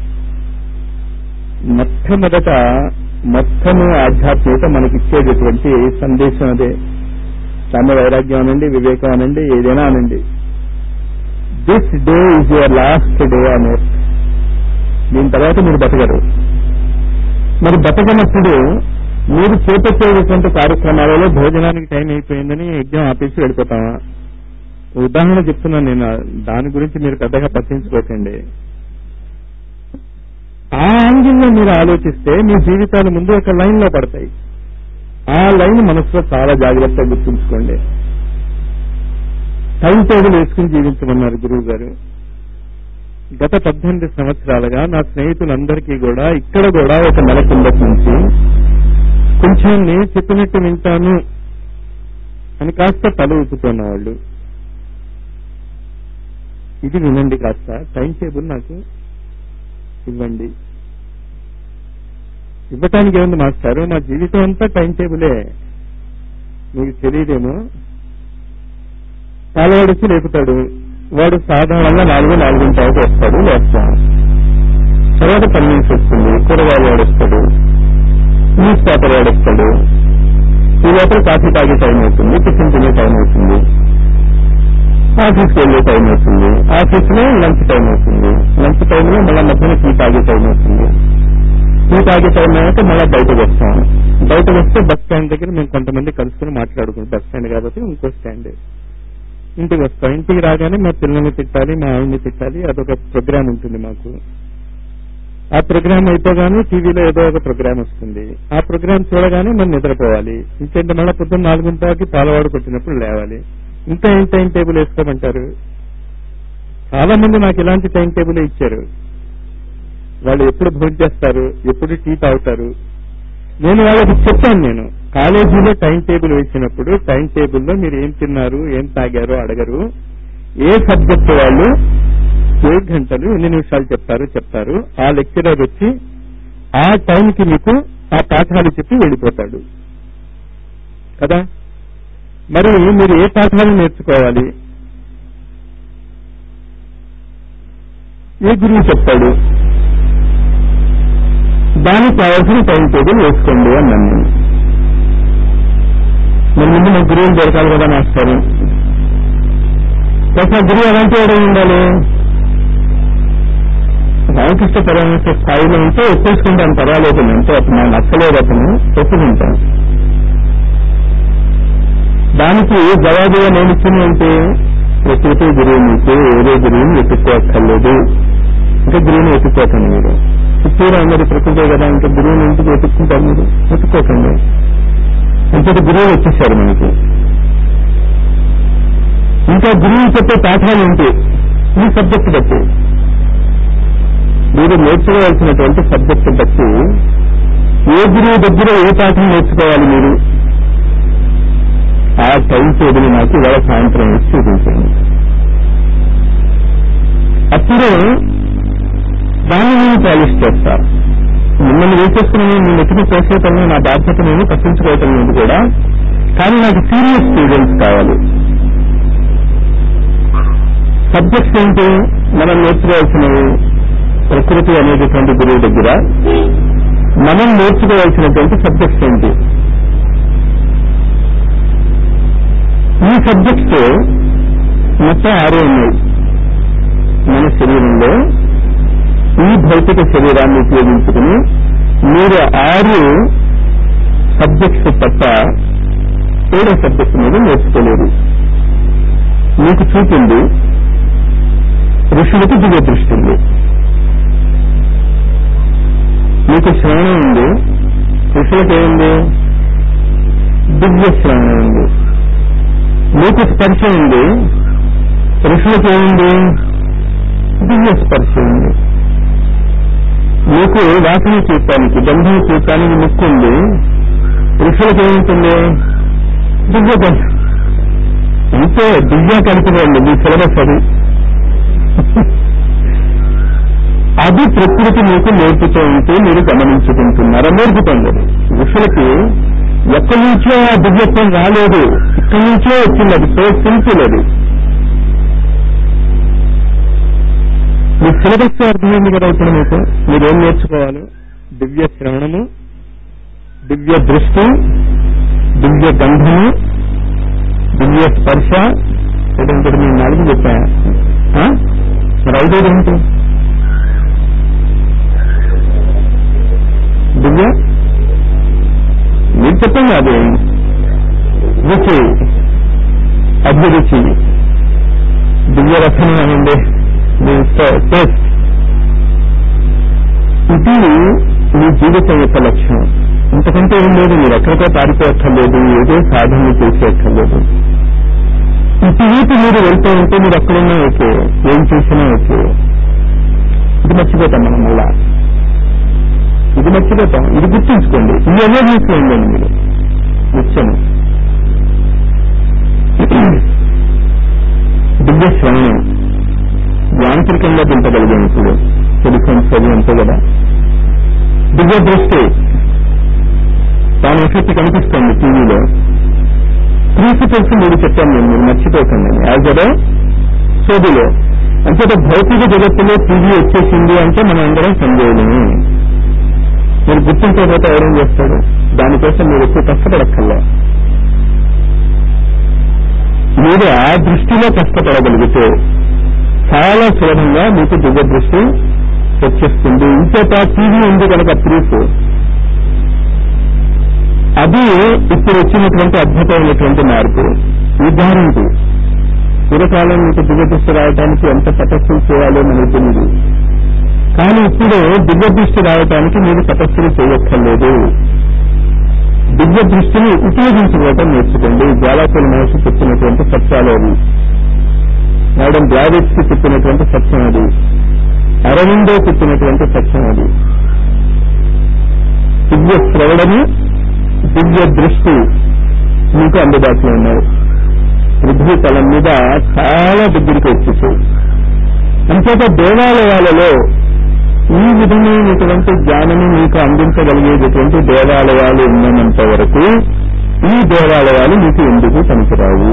మొట్టమొదట మొత్తము ఆధ్యాత్మికత మనకిచ్చేటటువంటి సందేశం అదే సామ్య వైరాగ్యం అనండి వివేకం అనండి ఏదైనా అనండి this day is your last day అనే దీని తర్వాత మీరు బతకరు మరి బతకనప్పుడు మీరు చేపట్టేటువంటి కార్యక్రమాలలో భోజనానికి టైం అయిపోయిందని యజ్ఞం ఆపేసి వెళ్ళిపోతామా ఉదాహరణ చెప్తున్నాను నేను దాని గురించి మీరు పెద్దగా పట్టించుకోకండి ఆ యాంగిల్లో మీరు ఆలోచిస్తే మీ జీవితాలు ముందు ఒక లైన్ లో పడతాయి ఆ లైన్ మనసులో చాలా జాగ్రత్తగా గుర్తుంచుకోండి టైం టేబుల్ వేసుకుని జీవించమన్నారు గురువు గారు గత పద్దెనిమిది సంవత్సరాలుగా నా స్నేహితులందరికీ కూడా ఇక్కడ కూడా ఒక నెల కిందటి నుంచి కొంచెం నేను చెప్పినట్టు వింటాను అని కాస్త తల ఊపుతున్న వాళ్ళు ఇది వినండి కాస్త టైం టేబుల్ నాకు ఇవ్వండి ఇవ్వటానికి ఏముంది మాస్టారు నా జీవితం అంతా టైం టేబులే మీకు తెలియదేమో పాలవాడిచ్చి లేపుతాడు వాడు సాధారణంగా నాలుగు నాలుగింటికి వస్తాడు లేస్తాం తర్వాత పని నుంచి వస్తుంది కూరగాయలు వాడేస్తాడు న్యూస్ పేపర్ వాడేస్తాడు ఈ లోపల కాఫీ తాగే టైం అవుతుంది టిఫిన్ తినే టైం అవుతుంది ఆఫీస్కి వెళ్ళే టైం అవుతుంది ఆఫీస్ లో లంచ్ టైం అవుతుంది లంచ్ టైంలో మళ్ళీ మధ్యన టీ తాగే టైం అవుతుంది టీ తాగే టైం అయ్యాక మళ్ళీ బయటకు వస్తాం బయటకు వస్తే బస్ స్టాండ్ దగ్గర మేము కొంతమంది కలుసుకుని మాట్లాడుకుంటాం బస్ స్టాండ్ కాబట్టి ఇంకో స్టాండ్ ఇంటికి వస్తాం ఇంటికి రాగానే మా పిల్లల్ని తిట్టాలి మా ఆవిడ్ని తిట్టాలి అదొక ప్రోగ్రామ్ ఉంటుంది మాకు ఆ ప్రోగ్రామ్ అయిపోగానే టీవీలో ఏదో ఒక ప్రోగ్రామ్ వస్తుంది ఆ ప్రోగ్రామ్ చూడగానే మనం నిద్రపోవాలి ఇంకేంటి మళ్ళీ పొద్దున్న నాలుగుంటాకి పాలవాడు కొట్టినప్పుడు లేవాలి ఇంకా ఏం టైం టేబుల్ వేసుకోమంటారు చాలా మంది నాకు ఇలాంటి టైం టేబుల్ ఇచ్చారు వాళ్ళు ఎప్పుడు భోజనం చేస్తారు ఎప్పుడు టీ తాగుతారు నేను వాళ్ళకి చెప్పాను నేను కాలేజీలో టైం టేబుల్ వేసినప్పుడు టైం టేబుల్లో మీరు ఏం తిన్నారు ఏం తాగారో అడగరు ఏ సబ్జెక్ట్ వాళ్ళు ఏ గంటలు ఎన్ని నిమిషాలు చెప్తారు చెప్తారు ఆ లెక్చరర్ వచ్చి ఆ టైంకి మీకు ఆ పాఠాలు చెప్పి వెళ్ళిపోతాడు కదా మరి మీరు ఏ పాఠాలు నేర్చుకోవాలి ఏ గురువు చెప్తాడు దానికి కావాల్సిన టైం టేబుల్ వేసుకోండి అన్నాను నేను మరి ముందు మా గురువులు దొరకాలి కదా మాస్టారు అసలు గురువు ఎలాంటి వాడు ఉండాలి రామకృష్ణ పరమేశ్వర స్థాయిలో ఉంటే ఒప్పేసుకుంటాను పర్వాలేదు అంటే అతను నాకు నచ్చలేదు అతను ఒప్పుకుంటాను దానికి జవాబుగా నేను ఇచ్చింది అంటే ప్రకృతి గురువు మీకు ఏదో గురువుని వెతుక్కోక్కర్లేదు ఇంకా గురువుని వెతుక్కోకండి మీరు చుట్టూరు అందరి ప్రకృతే కదా ఇంకా గురువుని ఇంటికి వెతుక్కుంటారు మీరు వెతుక్కోకండి ఇంతటి గురువులు వచ్చేసారు మనకి ఇంకా గురువు చెప్పే పాఠాలు ఏంటి ఈ సబ్జెక్ట్ బట్టి మీరు నేర్చుకోవాల్సినటువంటి సబ్జెక్ట్ బట్టి ఏ గురువు దగ్గర ఏ పాఠం నేర్చుకోవాలి మీరు ఆ టైం టేబుల్ నాకు ఇవాళ సాయంత్రం వచ్చి చూపించండి అప్పుడు దాన్ని నేను పాలిష్ చేస్తా మిమ్మల్ని వేసేసుకుని మీ నెత్తిని చేసేయటం నా బాధ్యత నేను పట్టించుకోవటం లేదు కూడా కానీ నాకు సీరియస్ స్టూడెంట్స్ కావాలి సబ్జెక్ట్స్ ఏంటి మనం నేర్చుకోవాల్సినవి ప్రకృతి అనేటటువంటి గురువు దగ్గర మనం నేర్చుకోవాల్సినటువంటి సబ్జెక్ట్స్ ఏంటి ఈ సబ్జెక్ట్స్ మొత్తం ఆరు ఉన్నాయి మన శరీరంలో ఈ భౌతిక శరీరాన్ని ఉపయోగించుకుని మీరు ఆరు సబ్జెక్ట్స్ తప్ప ఏడో సబ్జెక్ట్ మీద నేర్చుకోలేరు మీకు చూపింది ఋషులకు దివ్య దృష్టి ఉంది మీకు శ్రవణం ఉంది ఋషులకు ఏముంది దివ్య శ్రవణం ఉంది మీకు స్పర్శ ఉంది ఋషులకు ఏముంది దివ్య స్పర్శ ఉంది మీకు వాసన చూడటానికి బంధం చూడటానికి ముక్కు ఉంది ఋషులకు ఏముంటుంది దివ్య గంధం అంతే దివ్య కలుపుకోండి మీ సిలబస్ అది అది ప్రకృతి మీకు నేర్పుతూ ఉంటే మీరు గమనించుకుంటున్నారా నేర్పుతుంది అది ఋషులకి ఎక్కడి నుంచో ఆ దివ్యత్వం రాలేదు ఇక్కడి నుంచో వచ్చింది అది సో సింపుల్ అది మీ సిలబస్ అర్థమైంది కదా ఇప్పుడు మీకు మీరేం నేర్చుకోవాలి దివ్య శ్రవణము దివ్య దృష్టి దివ్య గంధము దివ్య స్పర్శ ఏంటంటే మీరు నాలుగు చెప్పా ఆ? మరి ఐదోది ఏంటి దివ్య మీరు చెప్పండి అది రుచి అభిరుచి దివ్య రసన అనండి మీ టేస్ట్ ఇది మీ జీవితం యొక్క లక్ష్యం ఇంతకంటే ఏం లేదు మీరు ఎక్కడికో పారిపోక్కర్లేదు ఏదో సాధన చేసేక్కర్లేదు ఇటువైపు మీరు వెళ్తూ ఉంటే మీరు ఎక్కడున్నా ఓకే ఏం చేసినా ఓకే ఇది మర్చిపోతాం మనం మళ్ళా ఇది మర్చిపోతాం ఇది గుర్తుంచుకోండి ఈ అవేర్నెస్ లో ఉండండి మీరు నిత్యం దివ్య శ్రవణం యాంత్రికంగా దింపగలిగాం ఇప్పుడు టెలిఫోన్స్ అవి అంతే కదా దివ్య దృష్టి దాని ఎఫెక్ట్ కనిపిస్తుంది టీవీలో ప్రిన్సిపల్స్ మీరు చెప్పాను నేను మీరు మర్చిపోకండి యాజ్ అదే సోదిలో అంచేత భౌతిక జగత్తులో టీవీ వచ్చేసింది అంటే మనం అందరం సందేహమే మీరు గుర్తించకపోతే ఎవరేం చేస్తాడు దానికోసం మీరు ఎక్కువ కష్టపడక్కర్లే మీరు ఆ దృష్టిలో కష్టపడగలిగితే చాలా సులభంగా మీకు దివ్య దృష్టి వచ్చేస్తుంది ఇంచేత టీవీ ఉంది కనుక ప్రూఫ్ అది ఇప్పుడు వచ్చినటువంటి అద్భుతమైనటువంటి మార్పు ఉదాహరణకు పూర్వకాలం మీకు దివ్య దృష్టి రావడానికి ఎంత తపస్సులు చేయాలో మనకు తెలియదు కానీ ఇప్పుడు దివ్య దృష్టి రావడానికి మీరు తపస్సులు చేయక్కర్లేదు దివ్య దృష్టిని ఉపయోగించుకోవటం నేర్చుకోండి జ్వాలాకుల మహర్షి చెప్పినటువంటి సత్యాలు అవి మేడం ద్రావిడ్స్ కి చెప్పినటువంటి సత్యం అది అరవిందో చెప్పినటువంటి సత్యం అది దివ్య శ్రవణము దివ్య దృష్టి మీకు అందుబాటులో ఉన్నాయి పృథ్వీ తలం మీద చాలా దగ్గరికి వచ్చేసాయి అంచేత దేవాలయాలలో ఈ విధమైనటువంటి జ్ఞానము మీకు అందించగలిగేటటువంటి దేవాలయాలు ఉన్నంత వరకు ఈ దేవాలయాలు మీకు ఎందుకు పనికిరావు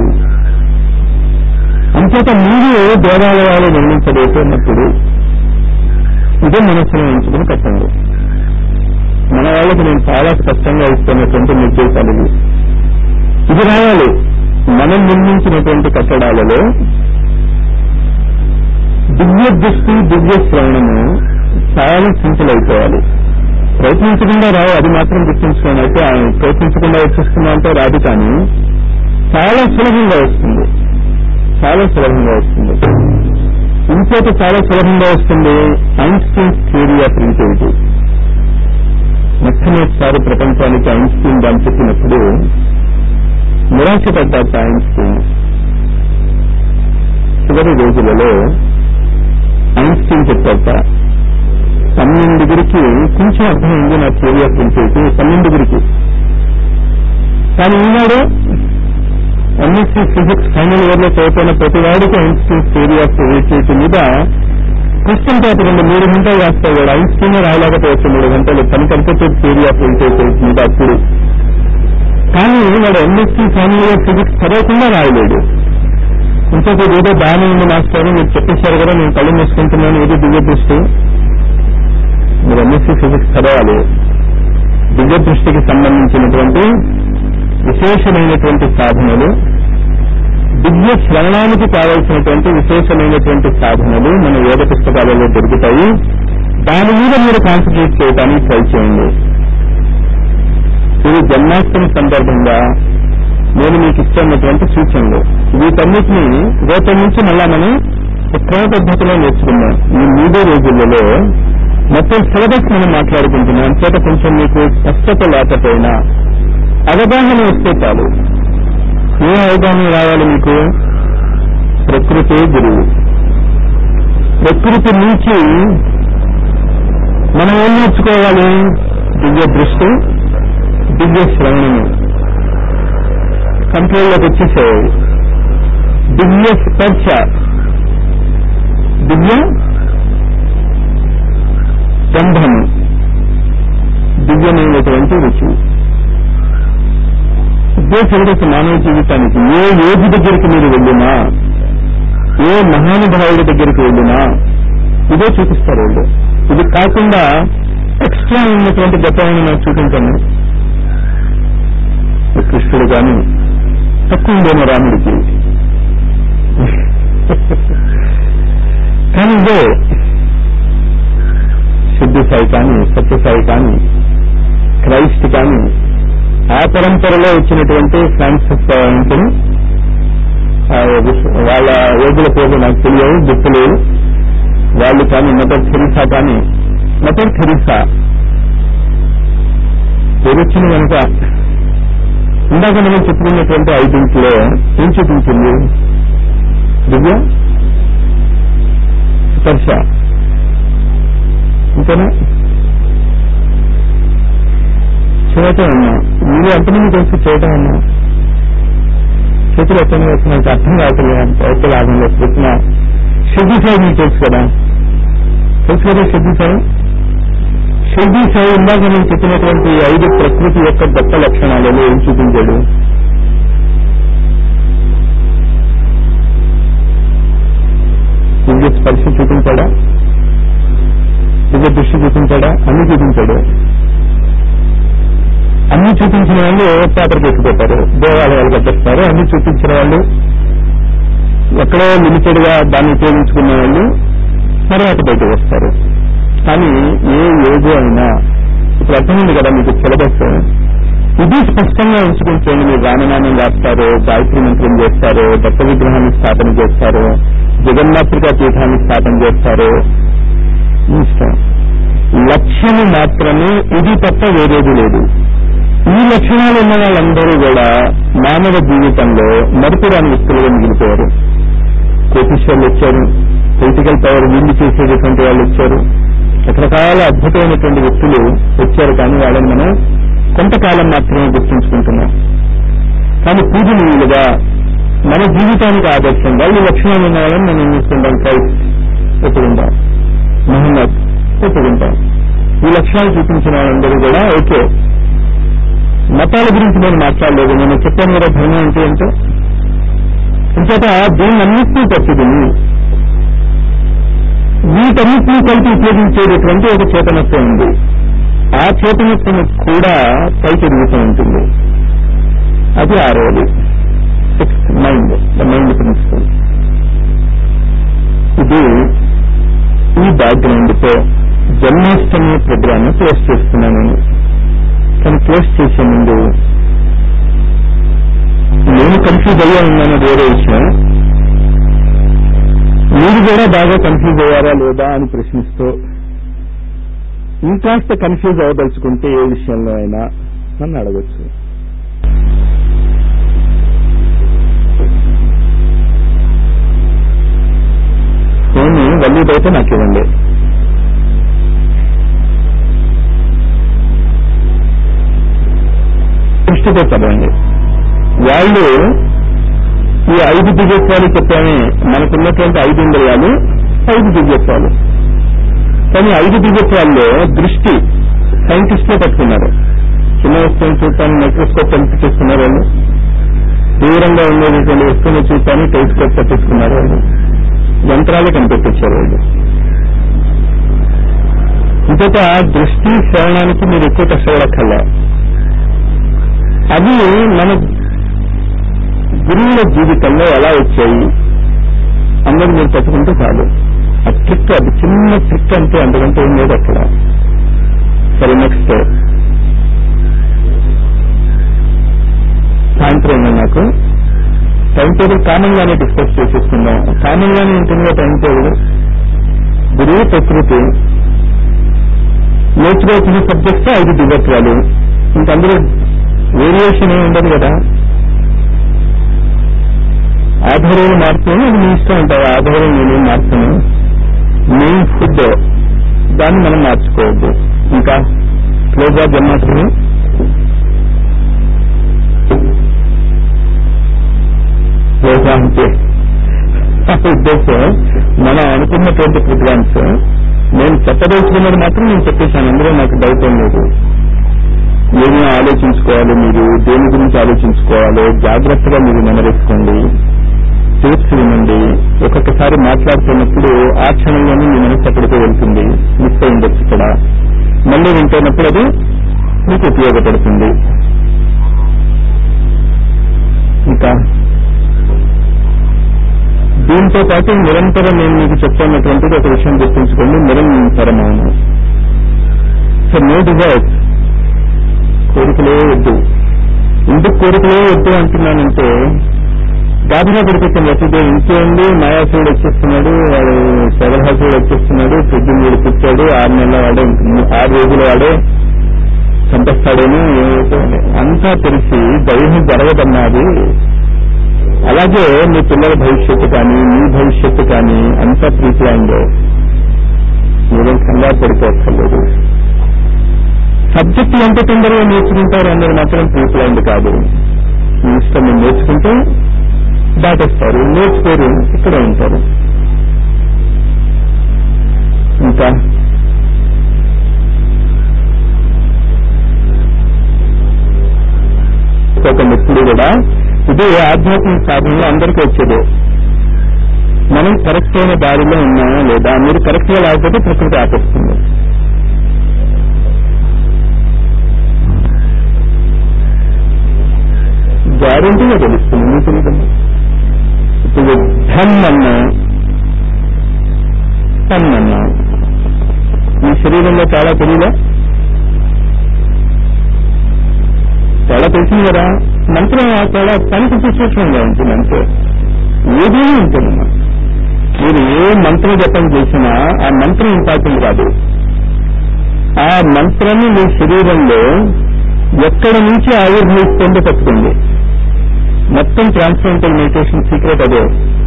అంచేత మీరు దేవాలయాలు నిర్మించబోతున్నప్పుడు ఇదే మనస్సును ఉంచుకుని కట్టండి మన వాళ్ళకి నేను చాలా స్పష్టంగా ఇస్తున్నటువంటి నిర్దేశాలు ఇవి. ఇది రావాలి మనం నిర్మించినటువంటి కట్టడాలలో దివ్య దృష్టి దివ్య శ్రవణము చాలా సింపుల్ అయిపోవాలి ప్రయత్నించకుండా రావు అది మాత్రం గుర్తుంచుకోండి అయితే ఆయన ప్రయత్నించకుండా వచ్చేస్తున్నా అంటే రాదు కానీ చాలా సులభంగా వస్తుంది చాలా సులభంగా వస్తుంది ఇంకోటి చాలా సులభంగా వస్తుంది ఐన్స్టీన్ థియరీ ఆఫ్ రిలేటివిటీ మొట్టమొదటిసారి ప్రపంచానికి ఐన్స్టీన్ దాన్ని చెప్పినప్పుడు నిరాశపడ్డాట ఐన్స్టీన్ చివరి రోజులలో ఐన్స్టీన్ చెప్పాక పన్నెండుగురికి కొంచెం అర్థమైంది నా థియరీ ఆఫ్ రిలేటివిటీ పన్నెండుగురికి కానీ ఈనాడు ఎంఎస్సీ ఫిజిక్స్ ఫైనల్ ఇయర్ లో చదువుతున్న ప్రతి వాడికి ఐన్స్టీన్ థియరీ ఆఫ్ రిలేటివిటీ మీద క్వశ్చన్ పేపర్ ఉంది మూడు గంటలు రాస్తాయి వాడు ఐన్స్టీన్ రాయలేకపోవచ్చు మూడు గంటలు పని కలిపే థియరీ ఆఫ్ రిలేటివిటీ మీద అప్పుడు కానీ వాడు ఎంఎస్సీ ఫైనల్ ఇయర్ ఫిజిక్స్ చదవకుండా రాయలేడు ఇంకొక ఏదో బాగానే ఉంది మాస్టర్ మీరు చెప్పేశారు కదా నేను కళ్ళు మూసుకుంటున్నాను ఏదో దివ్య దృష్టి మీరు ఎంఎస్సీ ఫిజిక్స్ చదవాలి దివ్య దృష్టికి సంబంధించినటువంటి విశేషమైనటువంటి సాధనలు దివ్య శ్రవణానికి కావలసినటువంటి విశేషమైనటువంటి సాధనలు మన వేద పుస్తకాలలో దొరుకుతాయి దాని మీద మీరు కాన్సన్ట్రేట్ చేయడానికి ట్రై చేయండి ఇది జన్మాష్టమి సందర్భంగా నేను మీకు ఇస్తున్నటువంటి సూచనలు వీటన్నిటినీ రేపటి నుంచి మళ్ళా మనం క్రమ పద్ధతిలో నేర్చుకున్నాం ఈ మూడు రోజులలో మొత్తం సిలబస్ మనం మాట్లాడుకుంటున్నాం చేత కొంచెం మీకు స్పష్టత లేకపోయినా అవగాహన వస్తే చాలు ఏ అవగాహన రావాలి మీకు ప్రకృతి గురువు ప్రకృతి నుంచి మనం ఏం నేర్చుకోవాలి దివ్య దృష్టి దివ్య శ్రవణము కంట్రోల్లోకి వచ్చేసేవి దివ్య స్పర్శ దివ్య గంధము దివ్యమైనటువంటి రుచి ఇదే సంగతి మానవ జీవితానికి ఏ యోగి దగ్గరికి మీరు వెళ్ళినా ఏ మహానుభావుడి దగ్గరికి వెళ్ళినా ఇదే చూపిస్తారు వాళ్ళు ఇది కాకుండా ఎక్స్ట్రా ఉన్నటువంటి గొప్పమైన నాకు చూపించండి కృష్ణుడు కానీ తక్కువ ఉందేమో రాముడికి కానీ ఇదే సిద్ధి సాయి కానీ సత్యసాయి కానీ క్రైస్ట్ కానీ ఆ పరంపరలో వచ్చినటువంటి ఫ్రాన్సిస్ ఉంటుంది వాళ్ళ యోగుల పేరు నాకు తెలియవు గుర్తులేవు వాళ్ళు కానీ మదర్ థెరిసా కానీ మదర్ థెరిసా పేరు వచ్చింది కనుక ఇందాక మనం చెప్పుకున్నటువంటి ఐదింట్లో ఏం చూపించింది దివ్య స్పర్శ ఇంతేనా చేయటం అన్నా మీరు ఎంతమంది కలిసి చేయటం అన్నా చేతులు ఎక్కడ వేస్తున్నారు అర్థం కావట్లేదు అయితే లాభం లేదు చెప్పిన షెడ్డి సాయి మీకు తెలుసు కదా తెలుసు కదా షెడ్డి సాయి షెడ్డి సాయి ఇందాక నేను చెప్పినటువంటి ఐదు ప్రకృతి యొక్క గొప్ప లక్షణాలలో ఏం చూపించాడు దివ్య స్పర్శ చూపించాడా దివ్య దృష్టి చూపించాడా అన్ని చూపించాడు అన్ని చూపించిన వాళ్ళు పేపర్కి ఎక్కిపోతారు దేవాలయాలు కట్టేస్తారు అన్ని చూపించిన వాళ్ళు ఎక్కడో లిమిటెడ్ గా దాన్ని ఉపయోగించుకున్న వాళ్ళు తర్వాత బయటకు వస్తారు కానీ ఏ యోగి అయినా ఇప్పుడు అర్థమైంది కదా మీకు సిలబస్ ఇది స్పష్టంగా ఉంచుకుంటేండి మీరు రామనామం రాస్తారు గాయత్రి మంత్రం చేస్తారు దత్త విగ్రహాన్ని స్థాపన చేస్తారు జగన్నాథిక పీఠాన్ని స్థాపన చేస్తారు మీ ఇష్టం లక్ష్యము మాత్రమే ఇది తప్ప వేరేది లేదు ఈ లక్షణాలు ఉన్న వాళ్ళందరూ కూడా మానవ జీవితంలో మరుపురాని వ్యక్తులుగా మిగిలిపోయారు కోటీశ్వర్లు వచ్చారు పొలిటికల్ పవర్ వీళ్ళు చేసేటటువంటి వాళ్ళు వచ్చారు రకరకాల అద్భుతమైనటువంటి వ్యక్తులు వచ్చారు కానీ వాళ్ళని మనం కొంతకాలం మాత్రమే గుర్తుంచుకుంటున్నాం కానీ పూజనీయులుగా మన జీవితానికి ఆదర్శంగా ఈ లక్షణాలు ఉన్న వాళ్ళని మనం చూసుకుంటాం క్రైస్ట్ ఒప్పుకుంటాం మహమ్మద్ ఒప్పుకుంటాం ఈ లక్షణాలు చూపించిన వాళ్ళందరూ కూడా ఓకే మతాల గురించి నేను మాట్లాడలేదు నేను చెప్పాను కదా ధర్మం అంటే ఏంటో ఇంచేత దీన్ని అన్నింటినీ తప్పిదిని వీటన్నిటినీ కలిపి ఉపయోగించేటటువంటి ఒక చేతనత్వం ఉంది ఆ చేతనత్వం కూడా పై తిరుగుతూ ఉంటుంది అది ఆరోది sixth mind the mind principle ఇది ఈ బ్యాక్గ్రౌండ్ తో జన్మాష్టమి ప్రోగ్రామ్ క్లోజ్ చేస్తున్నాను నేను కానీ క్లోజ్ చేసే ముందు నేను కన్ఫ్యూజ్ అయ్యా ఉన్నాను వేరే విషయం మీరు కూడా బాగా కన్ఫ్యూజ్ అయ్యారా లేదా అని ప్రశ్నిస్తూ ఇంకాస్త కన్ఫ్యూజ్ అవ్వదలుచుకుంటే ఏ విషయంలో అయినా నన్ను అడగచ్చు ఫోన్ వల్లీదైతే నాకు ఇవ్వండి దృష్టితో చదవండి వాళ్ళు ఈ ఐదు దివ్యత్వాలు చెప్పామే మనకున్నటువంటి ఐదు ఇంద్రియాలు ఐదు దివ్యత్వాలు కానీ ఐదు దివ్యత్వాల్లో దృష్టి సైంటిస్టులే పట్టుకున్నారు చిన్న వస్తువుని చూడటానికి మైక్రోస్కోప్ కనిపించేస్తున్నారు వాళ్ళు దూరంగా ఉండేటటువంటి వస్తువుని చూడటానికి టెలిస్కోప్ పట్టించుకున్నారు వాళ్ళు యంత్రాలే కనిపెట్టించారు వాళ్ళు ఇంకొక దృష్టి శ్రవణానికి మీరు ఎక్కువ కష్టపడక్కర్లా అవి మన గురువుల జీవితంలో ఎలా వచ్చాయి అందరూ మీరు పట్టుకుంటే చాలు ఆ ట్రిక్ అది చిన్న ట్రిక్ అంటే అందుకంటే ఏం లేదు అక్కడ సరే నెక్స్ట్ సాయంత్రం ఉంది నాకు టైం టేబుల్ కామన్ గానే డిస్కస్ చేసేసుకుందాం కామన్ గానే ఉంటుంది టైం టేబుల్ గురువు ప్రకృతి నేర్చుకోవాల్సిన సబ్జెక్ట్స్ ఐదు దివ్యత్వాలు ఇంక అందులో వేరియేషన్ ఏమి ఉండదు కదా ఆధారాలు మార్పుని అది మీ ఇష్టం ఉంటాయి ఆధారం నేనేం మార్పును మెయిన్ ఫుడ్ దాన్ని మనం మార్చుకోవద్దు ఇంకా క్లోజా జన్మాష్టమి క్లోజా అంటే ఆ ఉద్దేశం మనం అనుకున్నటువంటి ప్రోగ్రామ్స్ నేను చెప్పదలుచుకున్నది మాత్రం నేను చెప్పేశాను అందులో నాకు డౌట్ ఏం లేదు ఏమి ఆలోచించుకోవాలి మీరు దేని గురించి ఆలోచించుకోవాలో జాగ్రత్తగా మీరు నెమరేసుకోండి టేప్స్ వినండి ఒక్కొక్కసారి మాట్లాడుతున్నప్పుడు ఆ క్షణంలోనే మీ మనసు ఎక్కడికో వెళ్తుంది మిస్ అయి ఉండొచ్చు ఇక్కడ మళ్ళీ వింటున్నప్పుడు అది మీకు ఉపయోగపడుతుంది ఇంకా దీంతో పాటు నిరంతరం నేను మీకు చెప్తున్నటువంటిది ఒక విషయం గుర్తుంచుకోండి నిరంతరమౌను సో నో డిజైర్స్ కోరికలే వద్దు ఎందుకు కోరికలే వద్దు అంటున్నానంటే గాబరా పడిపోతుంది ప్రతిదే ఇంకేంది మాయాసుడు వచ్చేస్తున్నాడు వాడు శగలహాసుడు వచ్చేస్తున్నాడు ప్రద్యుమ్నుడు పుట్టాడు ఆరు నెలల వాడే ఆరు రోజుల వాడే చంపేస్తాడేమో ఏమిటో అని. అంతా తెలిసి దైవం జరగదన్నది అలాగే మీ పిల్లల భవిష్యత్తు కానీ మీ భవిష్యత్తు కానీ అంతా ప్రీప్లాన్లో మీరేం కంగారు పడిపోక్కర్లేదు సబ్జెక్టు ఎంత తొందరగా నేర్చుకుంటారు అన్నది మాత్రం ప్రీప్లాన్డ్ కాదు మీ ఇష్టం మీరు నేర్చుకుంటే దాటేస్తారు నేర్చుకోరు ఇక్కడే ఉంటారు ఇంకా ఒక ఎప్పుడు కూడా ఇది ఆధ్యాత్మిక సాధనలో అందరికీ వచ్చేదే మనం కరెక్ట్ అయిన దారిలో ఉన్నామా లేదా మీరు కరెక్ట్ గా లేకపోతే ప్రకృతి ఆపేస్తుంది గ్యారంటీగా తెలుస్తుంది మీకు తెలియదు ఇప్పుడు ధన్ అన్నా తన్ అన్నా మీ శరీరంలో చాలా తెలియదా తేడా తెలిసింది కదా మంత్రం ఆ తేడా పనికి సిచ్యువేషన్గా ఉంటుంది అంతే ఏదైనా ఉంటుందమ్మా మీరు ఏ మంత్రం జపం చేసినా ఆ మంత్రం ఇంపార్టెంట్ కాదు ఆ మంత్రాన్ని మీ శరీరంలో ఎక్కడి నుంచి ఆవిర్భవిస్తుందో పట్టుకుంది మొత్తం ట్రాన్స్ఫరెంటల్ మెడిటేషన్ సీక్రెట్ అదే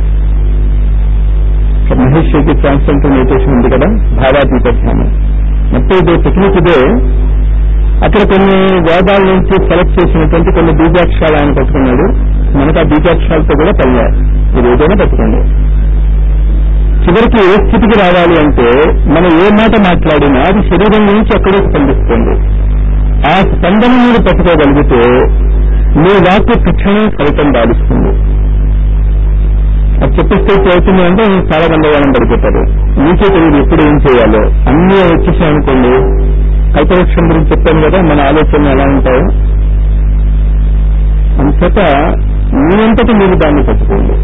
మహేష్ రెడ్డి ట్రాన్స్ఫరెంటల్ మెడిటేషన్ ఉంది కదా భావాతీత ధ్యానం మొత్తం ఇదే టెక్నిక్ ఇదే అక్కడ కొన్ని వేదాల నుంచి సెలెక్ట్ చేసినటువంటి కొన్ని బీజాక్షరాలు ఆయన పట్టుకున్నాడు మనకు ఆ బీజాక్షరాలతో కూడా పనిలే మీరు ఏదైనా పట్టుకోండి చివరికి ఏ స్థితికి రావాలి అంటే మనం ఏ మాట మాట్లాడినా అది శరీరం నుంచి ఎక్కడో స్పందిస్తుంది ఆ స్పందన మీరు పట్టుకోగలిగితే మీ వాక్కు తక్షణం ఫలితం దాడిస్తుంది అది చెప్పిస్తే అవుతుంది అంటే చాలా గందరగోళం పడిపోతారు మీకే తెలియదు ఎప్పుడు ఏం చేయాలో అన్నీ వచ్చేసాయనుకోండి కల్పవృక్షం గురించి చెప్పాను కదా మన ఆలోచనలు ఎలా ఉంటాయో అంతటా మీ అంతటా మీరు దాన్ని పట్టుకోండి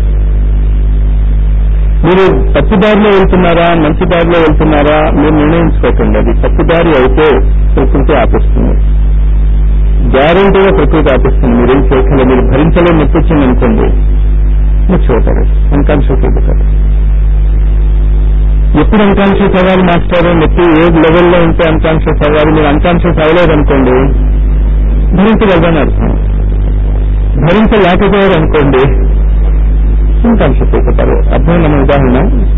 మీరు తప్పు దారిలో వెళ్తున్నారా మంచి దారిలో వెళ్తున్నారా మీరు నిర్ణయించుకోకండి అది తప్పు దారి అయితే ప్రకృతి ఆపిస్తుంది గ్యారంటీగా ప్రకృతి ఆపిస్తుంది మీరేం చేయకుండా మీరు భరించలేని నొప్పి వచ్చింది అనుకోండి మర్చిపోతారు అన్కాన్షియస్ అయిపోతారు ఎప్పుడు అన్కాన్షియస్ అవ్వాలి మాస్టర్ నొప్పి ఏ లెవెల్లో ఉంటే అన్కాన్షియస్ అవ్వాలి మీరు అన్కాన్షియస్ అవ్వలేదు అనుకోండి భరించగలదని అర్థం భరించలేకపోయారు అనుకోండి అన్కాన్షియస్ అయిపోతారు అర్థం మన ఉదాహరణ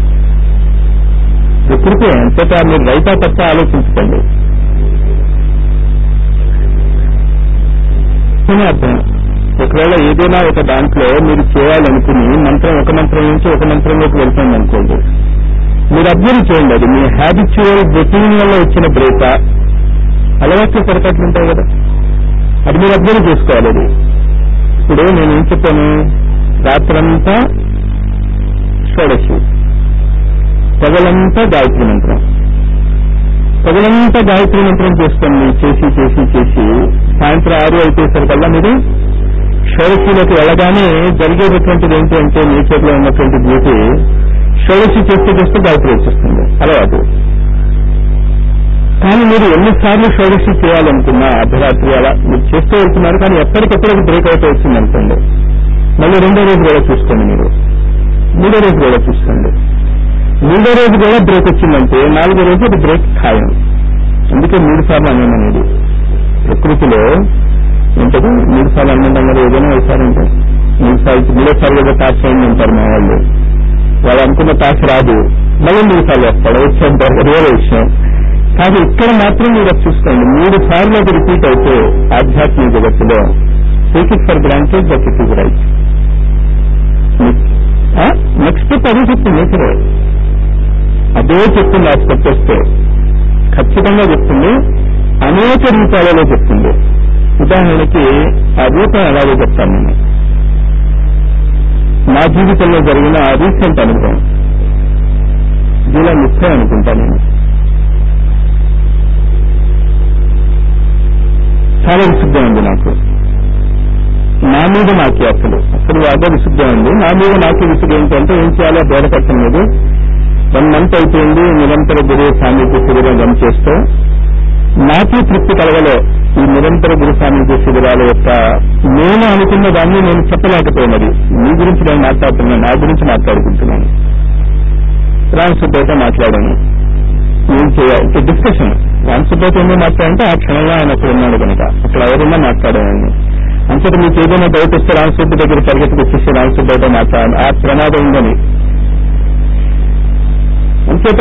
ప్రకృతి అంతటా మీరు రైతా తప్ప ఆలోచించుకోండి అని అర్థం ఒకవేళ ఏదైనా ఒక దాంట్లో మీరు చేయాలనుకుని మంత్రం ఒక మంత్రం నుంచి ఒక మంత్రంలోకి వెళ్తుంది అనుకోండి మీరు అబ్జర్వ్ చేయండి అది మీ హ్యాబిచువల్ రొటీన్ వల్ల వచ్చిన బ్రేక అలవాట్లు పొరపాట్లు ఉంటాయి కదా అది మీరు అబ్జర్వ్ చేసుకోవాలి అది ఇప్పుడు నేను ఏం చెప్పాను రాత్రంతా షోడశి పగలంతా గాయత్రి మంత్రం పగలంతా గాయత్రి మంత్రం చేసుకోండి చేసి చేసి చేసి సాయంత్రం ఆరు అయిపోయేసరికల్లా మీరు షోడశిలోకి వెళ్ళగానే జరిగేటటువంటిది ఏంటి అంటే నేచర్ లో ఉన్నటువంటి బ్యూటీ షోడశి చేస్తూ చేస్తూ గాయత్రి వచ్చేస్తుంది అలవాటు కానీ మీరు ఎన్నిసార్లు షోడశి చేయాలనుకున్నా అర్ధరాత్రి అలా మీరు చేస్తూ వెళ్తున్నారు కానీ ఎప్పటికెప్పుడు అది బ్రేక్ అవుతూ వచ్చింది అనుకోండి మళ్ళీ రెండో రోజు కూడా చూసుకోండి మీరు మూడో రోజు కూడా చూసుకోండి మూడో రోజు కూడా బ్రేక్ వచ్చిందంటే నాలుగో రోజు అది బ్రేక్ ఖాయం అందుకే మూడు సార్లు అన్నం అనేది ప్రకృతిలో ఏంటది మూడు సార్లు అన్నం అన్నది ఏదైనా వేశారంటే మూడు సార్లు మూడోసారి ఏదో టాచ్ అయింది అంటారు మా వాళ్ళు వాళ్ళు అనుకున్న టాచ్ రాదు మళ్ళీ మూడు సార్లు వేస్తాడు వచ్చేంటారు అది వేరే విషయం కానీ ఇక్కడ మాత్రం మీరు అది చూసుకోండి మూడు సార్లు అది రిపీట్ అయితే ఆధ్యాత్మిక జగత్తులో take it for granted that it is right next step అదే చెప్తుంది నేచరే అదే చెప్తుంది ఆ స్టెప్ వస్తే ఖచ్చితంగా చెప్తుంది అనేక రూపాలలో చెప్తుంది ఉదాహరణకి ఆ రూపం ఎలాగో చెప్తాను నేను నా జీవితంలో జరిగిన రీసెంట్ అనుభవం జూలై ముప్పై అనుకుంటా నేను చాలా విసుగ్గా ఉంది నాకు నా మీద నాకే అసలు అసలు అదే విసుగ్గా ఉంది నా మీద నాకే విసుగు ఏంటంటే ఏం చేయాలో బోధపడటం లేదు వన్ మంత్ అయిపోయింది నిరంతర గురువు సామీప్య శిబిరం రన్ చేస్తూ నాకే తృప్తి కలగలే ఈ నిరంతర గురు సామీప్య శిబిరాల యొక్క నేను అనుకున్న దాన్ని నేను చెప్పలేకపోయినది మీ గురించి నేను మాట్లాడుతున్నాను నా గురించి మాట్లాడుకుంటున్నాను రామసుబ్బయ్యతో మాట్లాడాను ఏం చేయాలి డిస్కషన్ రామసుబ్బయ్యతో ఏమో మాట్లాడంటే ఆ క్షణంలో ఆయన అక్కడ ఉన్నాడు కనుక అక్కడ ఎవరున్నా మాట్లాడేవాడిని అంతటి మీకు ఏదైనా డౌట్ వస్తే రామసుబ్బు దగ్గర పరిగెత్తుకు వచ్చేసి రామసుబ్బయ్యతో మాట్లాడాలి ఆ ప్రమాదం ఉందని అంచేత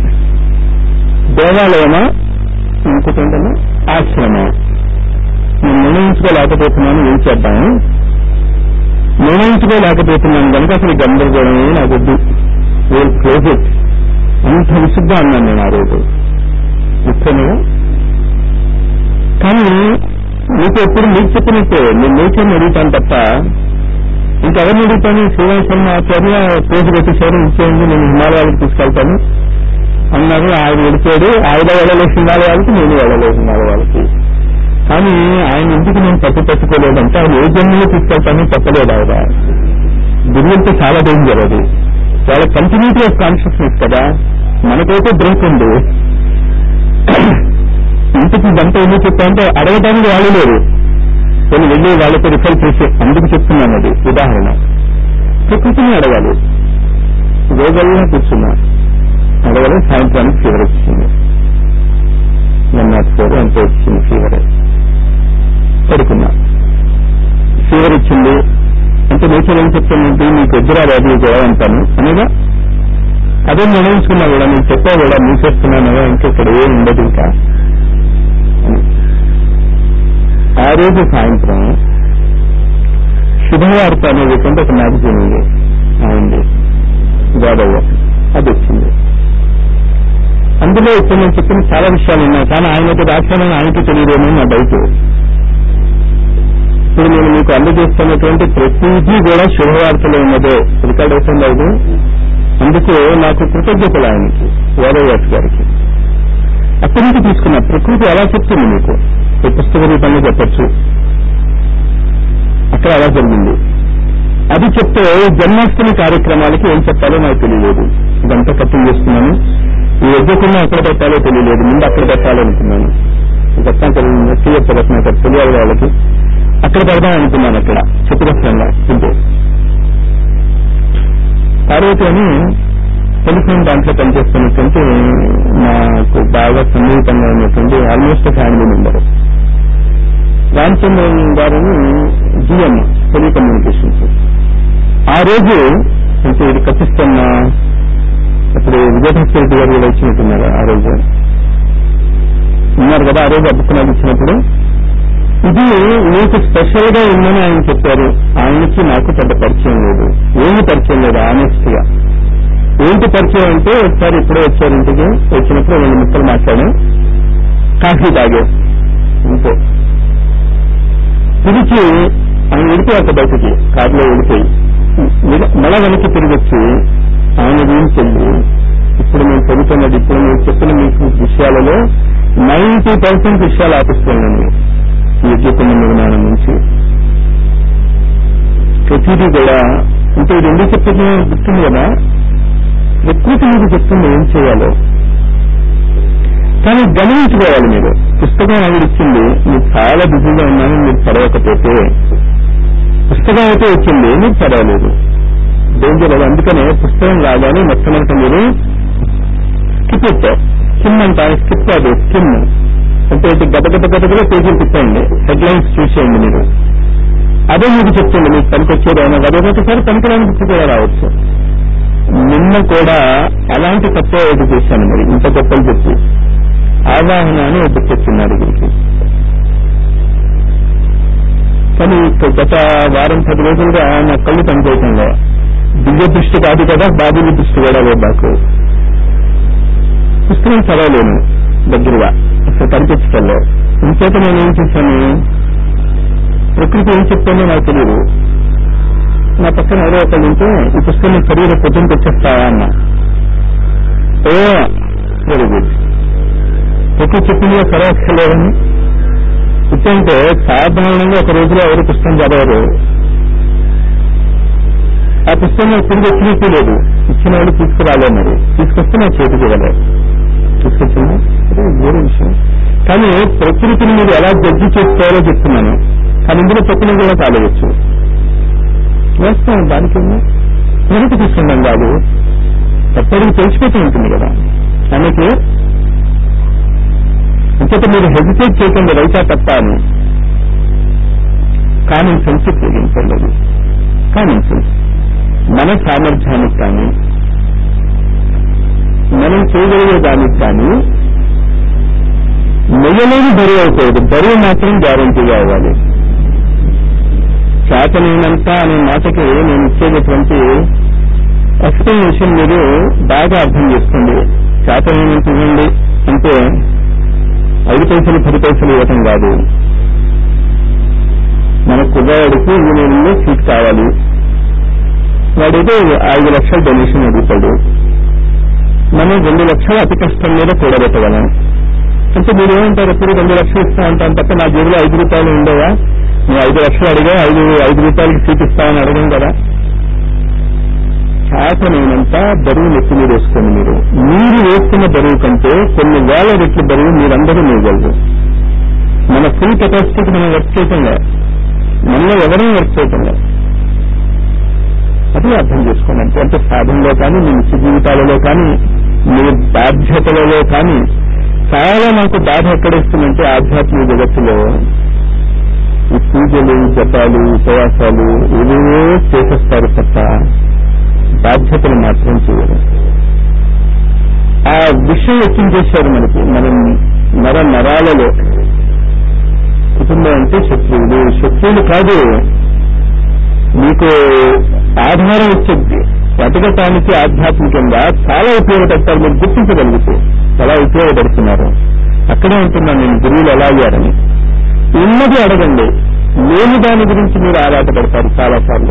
దేవాలయమా ఇంకోటి ఏంటన్నా ఆశ్రమం నేను నిర్ణయించుకోలేకపోతున్నాను ఏం చేద్దాము నిర్ణయించుకోలేకపోతున్నాను కనుక అసలు గందరగోళమే నాకు వద్దు వేల్ క్లోజ్ ఇట్ అంత విసుగ్గా అన్నాను నేను ఆ రోజు ముఖ్యంగా కానీ మీకు ఎప్పుడు మీకు చెప్పినట్టే నేను నేచర్ని అడుగుతాను తప్ప ఇంకెవరిని అడుగుతాను శ్రీరామ శర్మ ఆచార్య పోజు పెట్టేశారు ఇచ్చేయండి నేను హిమాలయాలకు తీసుకెళ్తాను అన్నారు ఆయన వెళ్ళిపోయాడు ఆయన వెళ్ళలేదు హిమాలయాలకి నేను వెళ్ళలేదు హిమాలయాలకి కానీ ఆయన ఎందుకు నేను పట్టు పెట్టుకోలేదంటే ఆయన ఏ జన్మలో తీసుకెళ్తానో చెప్పలేదు ఆయన గురువులతో చాలా డేంజర్ అది వాళ్ళ కంటిన్యూటీ ఆఫ్ కాన్షియస్నెస్ కదా మనకైతే బ్రేక్ ఉంది ఇంటికి ఇదంతా ఎందుకు చెప్పారంటే అడగడానికి వాళ్ళు లేరు కొన్ని వెళ్ళి వాళ్ళతో రిఫర్ చేసి అందుకు చెప్తున్నాను అది ఉదాహరణ ప్రకృతిని అడగాలి రోజుల్లో కూర్చున్నా అడగలే సాయంత్రానికి ఫీవర్ వచ్చింది వన్ నాట్ ఫోర్ అంతే వచ్చింది ఫీవర్ పడుకున్నా ఫీవర్ వచ్చింది అంటే నేచర్ ఏం చెప్తానంటే మీకు ఎదురా బాబు గొడవ అంటాను అనేగా అదే నిర్ణయించుకున్నా కూడా నేను చెప్పా కూడా మూసేస్తున్నాను ఇంకా ఇక్కడ ఏం ఉండదు ఇంకా ఆ రోజు సాయంత్రం శుభవార్త అనేటువంటి ఒక మ్యాగజైన్ ఉంది ఉంది గోదావరి అది వచ్చింది అందులో ఇప్పుడు నేను చెప్పిన చాలా విషయాలు ఉన్నాయి కానీ ఆయనకు రాశానని ఆయనకి తెలియదేమో నా డౌట్ ఇప్పుడు నేను మీకు అందజేస్తున్నటువంటి ప్రతిదీ కూడా శుభవార్తలో ఉన్నదే రికార్డ్ అవుతుంది అది అందుకు నాకు కృతజ్ఞతలు ఆయనకి వేదవ్యాస్ గారికి అక్కడి నుంచి తీసుకున్నా ప్రకృతి ఎలా చెప్తుంది మీకు ఈ పుస్తక రూపంలో చెప్పచ్చు అక్కడ అలా జరిగింది అది చెప్తే జన్మాష్టమి కార్యక్రమాలకి ఏం చెప్పాలో నాకు తెలియలేదు ఇదంతా కట్టింగ్ చేస్తున్నాను ఈ యజ్ఞకుండా ఎక్కడ పెట్టాలో తెలియలేదు ముందు అక్కడ పెట్టాలనుకున్నాను గట్టాక సీఎస్ రత్నాకర్ తెలియాలి వాళ్ళకి అక్కడ పెడదాం అనుకున్నాను అక్కడ చతురస్రంగా ఇంటే పార్వతి అని టెలిఫోన్ దాంట్లో పనిచేస్తున్నటువంటి నాకు బాగా సన్నిహితంగా ఉన్నటువంటి ఆల్మోస్ట్ ఫ్యామిలీ మెంబర్ రామచంద్రన్ గారిని జిఎం టెలికమ్యూనికేషన్స్ ఆ రోజు అంటే ఇది కపిస్తున్న అప్పుడు విజయభాస్కర్ రెడ్డి గారు కూడా ఇచ్చినట్టున్నారు ఆ రోజు ఉన్నారు కదా ఆ రోజు అబ్బుకున్నాడు ఇచ్చినప్పుడు ఇది మీకు స్పెషల్ గా ఉందని ఆయన చెప్పారు ఆయనకి నాకు పెద్ద పరిచయం లేదు ఏమి పరిచయం లేదు ఆనెస్ట్ గా ఏంటి పరిచయం అంటే ఒకసారి ఇప్పుడే వచ్చారు ఇంటికి వచ్చినప్పుడు రెండు ముక్కలు మాట్లాడాం కాఫీ తాగే అంతే పిలిచి ఆయన వెళ్ళిపోయాక బయటకి కారులో వెళ్ళిపోయి మళ్ళా వెనక్కి తిరిగి వచ్చి ఆయన గురించి వెళ్ళి ఇప్పుడు నేను చదువుతున్నది ఇప్పుడు నేను చెప్పిన మీకు విషయాలలో నైన్టీ పర్సెంట్ విషయాలు ఆపిస్తున్నాను ఈ యజ్ఞకుండ నిర్మాణం నుంచి ప్రతిదీ కూడా అంటే ఇది ఎందుకు చెప్తున్నా గుర్తుంది కదా ప్రకృతి మీకు చెప్తుంది ఏం చేయాలో కానీ గమనించుకోవాలి మీరు పుస్తకం ఆవిడ ఇచ్చింది మీరు చాలా బిజీగా ఉన్నాను మీరు చదవకపోతే పుస్తకం అయితే వచ్చింది మీరు చదవలేదు డేంజర్ అది అందుకనే పుస్తకం రాగానే మొట్టమొదటి మీరు స్కిప్ పెట్టారు స్కిమ్ అంటారు స్కిప్ అది స్కిమ్ అంటే ఇది గత గత గతగా పేజీలు తిప్పండి హెడ్లైన్స్ చూసేయండి మీరు అదే మీకు చెప్తుంది మీకు పనికొచ్చేది అయినా కదా ఒకసారి పనికిరాని బుక్ కూడా రావచ్చు నిన్న కూడా అలాంటి తప్ప ఒకటి చేశాను మరి ఇంత గొప్పలు చెప్పి ఆవాహన అని ఒక బుక్ వచ్చింది గురించి కానీ గత వారం పది రోజులుగా నా కళ్ళు పనిచేయటంలో దివ్య దృష్టి కాదు కదా బాబుని దృష్టి కూడా లేదు నాకు పుస్తకం చదవలేను దగ్గరగా అసలు కనిపించటంలో ఇంచేత నేను ఏం చేశాను ప్రకృతి ఏం చెప్తానో నాకు తెలియదు నా పక్కన ఎవరో ఒకళ్ళు ఉంటే ఈ పుస్తకం చదివిన పొద్దున్న తెచ్చేస్తావా అన్న ఓ వెరీ గుడ్ ప్రకృతి చెప్పిందిగా చదవక్కర్లేదని ఇచ్చంటే సాధారణంగా ఒక రోజులో ఎవరు పుస్తకం చదవరు ఆ పుస్తకం నాకు తిరిగి వచ్చినట్టు లేదు ఇచ్చిన వాళ్ళు తీసుకురాలే మరి తీసుకొస్తే నా చేతికి ఇవ్వలే తీసుకొచ్చిందా అదే వేరే విషయం కానీ ప్రకృతిని మీరు ఎలా జడ్జి చేసుకోవాలో చెప్తున్నాను కానీ ఇందులో చెప్పిన కూడా కాలేవచ్చు వేస్తాం దానికి వెనక్కి తీసుకుందాం కాదు ఎప్పటికి తెలిసిపోతూ ఉంటుంది కదా అందుకే ఇంకొక మీరు హెజిటేట్ చేయకండి రైతా తప్ప అని కామన్ సెన్స్ ఉపయోగించలేదు కామన్ సెన్స్ మన సామర్థ్యానికి కానీ మనం చేయగలిగే దానికి కానీ నెయ్యలేని బరువు అవుతుంది బరువు మాత్రం గ్యారంటీగా అవ్వాలి చేతనైనంత అనే మాటకి నేను ఇచ్చేటటువంటి ఎక్స్ప్లెనేషన్ మీరు బాగా అర్థం చేసుకోండి చేతనైనంత ఇవ్వండి అంటే ఐదు పైసలు పది పైసలు ఇవ్వటం కాదు మన కుర్రాడికి ఇంజనీరింగ్ లో సీట్ కావాలి వాడేదో ఐదు లక్షల డొనేషన్ అడుగుతాడు మనం రెండు లక్షలు అతి కష్టం మీద కూడబెట్టగలం అంటే మీరు ఏమంటారు ఎప్పుడు రెండు లక్షలు ఇస్తా అంటాను తప్ప నా జేబులో ఐదు రూపాయలు ఉండవా నువ్వు ఐదు లక్షలు అడిగా ఐదు ఐదు రూపాయలకి సీట్ ఇస్తామని అడగం కదా చేతనైనంత బరువు నెత్తి మీద వేసుకోండి మీరు మీరు వేస్తున్న బరువు కంటే కొన్ని వేల రెట్ల బరువు మీరందరూ మీయగలరు మన ఫుల్ కెపాసిటీకి మనం వర్క్ చేయటంగా మనలో ఎవరూ వర్క్ చేయటంగా అది అర్థం చేసుకోండి అంటే అంటే సాధనలో కానీ మీ నిత్య జీవితాలలో కానీ మీ బాధ్యతలలో కానీ చాలా నాకు బాధ ఎక్కడొస్తుందంటే ఆధ్యాత్మిక జగత్తులో ఈ పూజలు జపాలు ఉపవాసాలు ఏవేవో చేసేస్తారు తప్ప బాధ్యతలు మాత్రం చేయరు ఆ విషయం ఎక్కించేశారు మనకి మనం నర నరాలలో కుటుంబం అంటే శత్రువులు శత్రువులు కాదు మీకు ఆధారం ఇచ్చింది బతకటానికి ఆధ్యాత్మికంగా చాలా ఉపయోగపడతారు మీరు గుర్తించగలిగితే ఎలా ఉపయోగపడుతున్నారు అక్కడే ఉంటున్నాను నేను గురువులు ఎలా అయ్యారని ఉన్నది అడగండి లేని దాని గురించి మీరు ఆరాటపడతారు చాలా సార్లు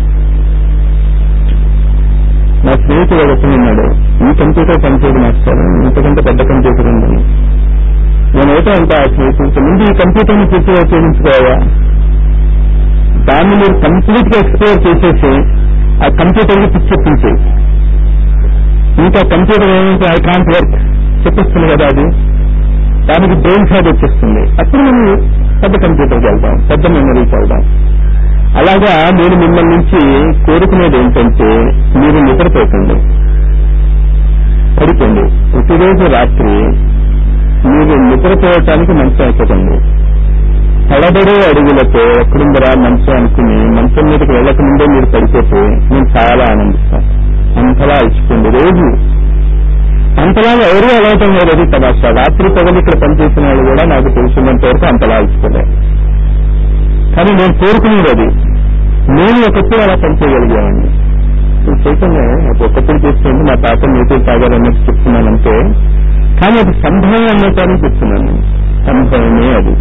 నా స్నేహితుడు ఒకటి ఉన్నాడు ఈ కంప్యూటర్ పనిచేయడం మాస్టర్ ఇంతకంటే పెద్ద కంప్యూటర్ ఉందని నేనైతే అంత ఆ స్నేహితుడికి ముందు ఈ కంప్యూటర్ని పూర్తిగా ఉపయోగించుకోవా దాన్ని మీరు కంప్లీట్ గా ఎక్స్ప్లోర్ చేసేసి ఆ కంప్యూటర్ ని పిచ్చెప్పించేయి ఇంకా కంప్యూటర్ ఏమంటే ఐ కాంట్ వర్క్ చెప్పిస్తుంది కదా అది దానికి బ్రెయిన్ ఫ్యాడ్ వచ్చేస్తుంది అప్పుడు మనం పెద్ద కంప్యూటర్కి వెళ్దాం పెద్ద మెమరీకి వెళ్దాం అలాగా నేను మిమ్మల్ని నుంచి కోరుకునేది ఏంటంటే మీరు నిద్రపోకండి పడుకోండి ప్రతిరోజు రాత్రి మీరు నిద్రపోవటానికి మంచం ఎక్కకండి తడబడే అడుగులతో ఎక్కడుందరా మంచం అనుకుని మంచం మీదకి వెళ్ళకముందే మీరు పడిపోతే నేను చాలా ఆనందిస్తాను అంతలా అలసిపోండి రోజు అంతలా ఎవరూ అలవటం లేదు అది తమాషా రాత్రి పగలు ఇక్కడ పనిచేసిన వాళ్ళు కూడా నాకు తెలిసినంత వరకు అంతలా అలసిపోలేదు కానీ నేను కోరుకునేది అది నేను ఒకప్పుడు అలా పనిచేయగలిగానండి ఇప్పుడు చైతన్య ఒకప్పుడు చేస్తుంది మా తాత నీతి తాగారన్నట్టు చెప్తున్నానంటే కానీ అది సంభవం అన్నటాన్ని చెప్తున్నాను సంభవమే అది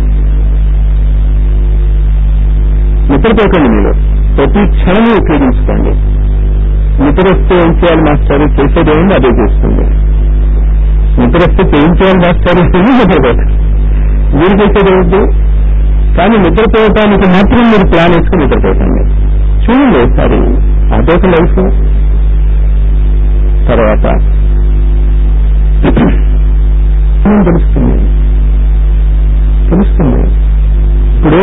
నిద్రపోకండి మీరు ప్రతి క్షణము ఉపయోగించుకోండి నిద్ర వస్తే ఏం చేయాలి మాస్టర్ చేసేది ఏముంది అదే చేస్తుంది నిద్ర వస్తే ఏం చేయాలి మాస్టర్ నిద్రపోకండి మీరు చేసేది ఏమిటి కానీ నిద్రపోవటానికి మాత్రం మీరు ప్లాన్ వేసుకుని నిద్రపోకండి చూడండి ఒకసారి అదొక లైఫ్ తర్వాత ఏం తెలుస్తుంది తెలుస్తుంది ఇప్పుడు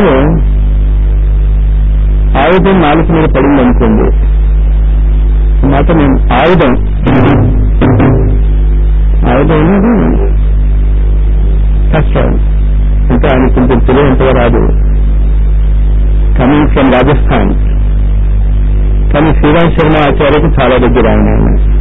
ఆయుధం నాలుగు మీద పడింది అనుకోండి మాట నేను ఆయుధం ఆయుధం అనేది కష్టం ఇంకా ఆయన కొంచెం తెలియంతగా రాదు కమింగ్ ఫ్రమ్ రాజస్థాన్ కానీ శ్రీరామ్ శర్మ ఆచార్యకి చాలా దగ్గర ఆయన ఆయన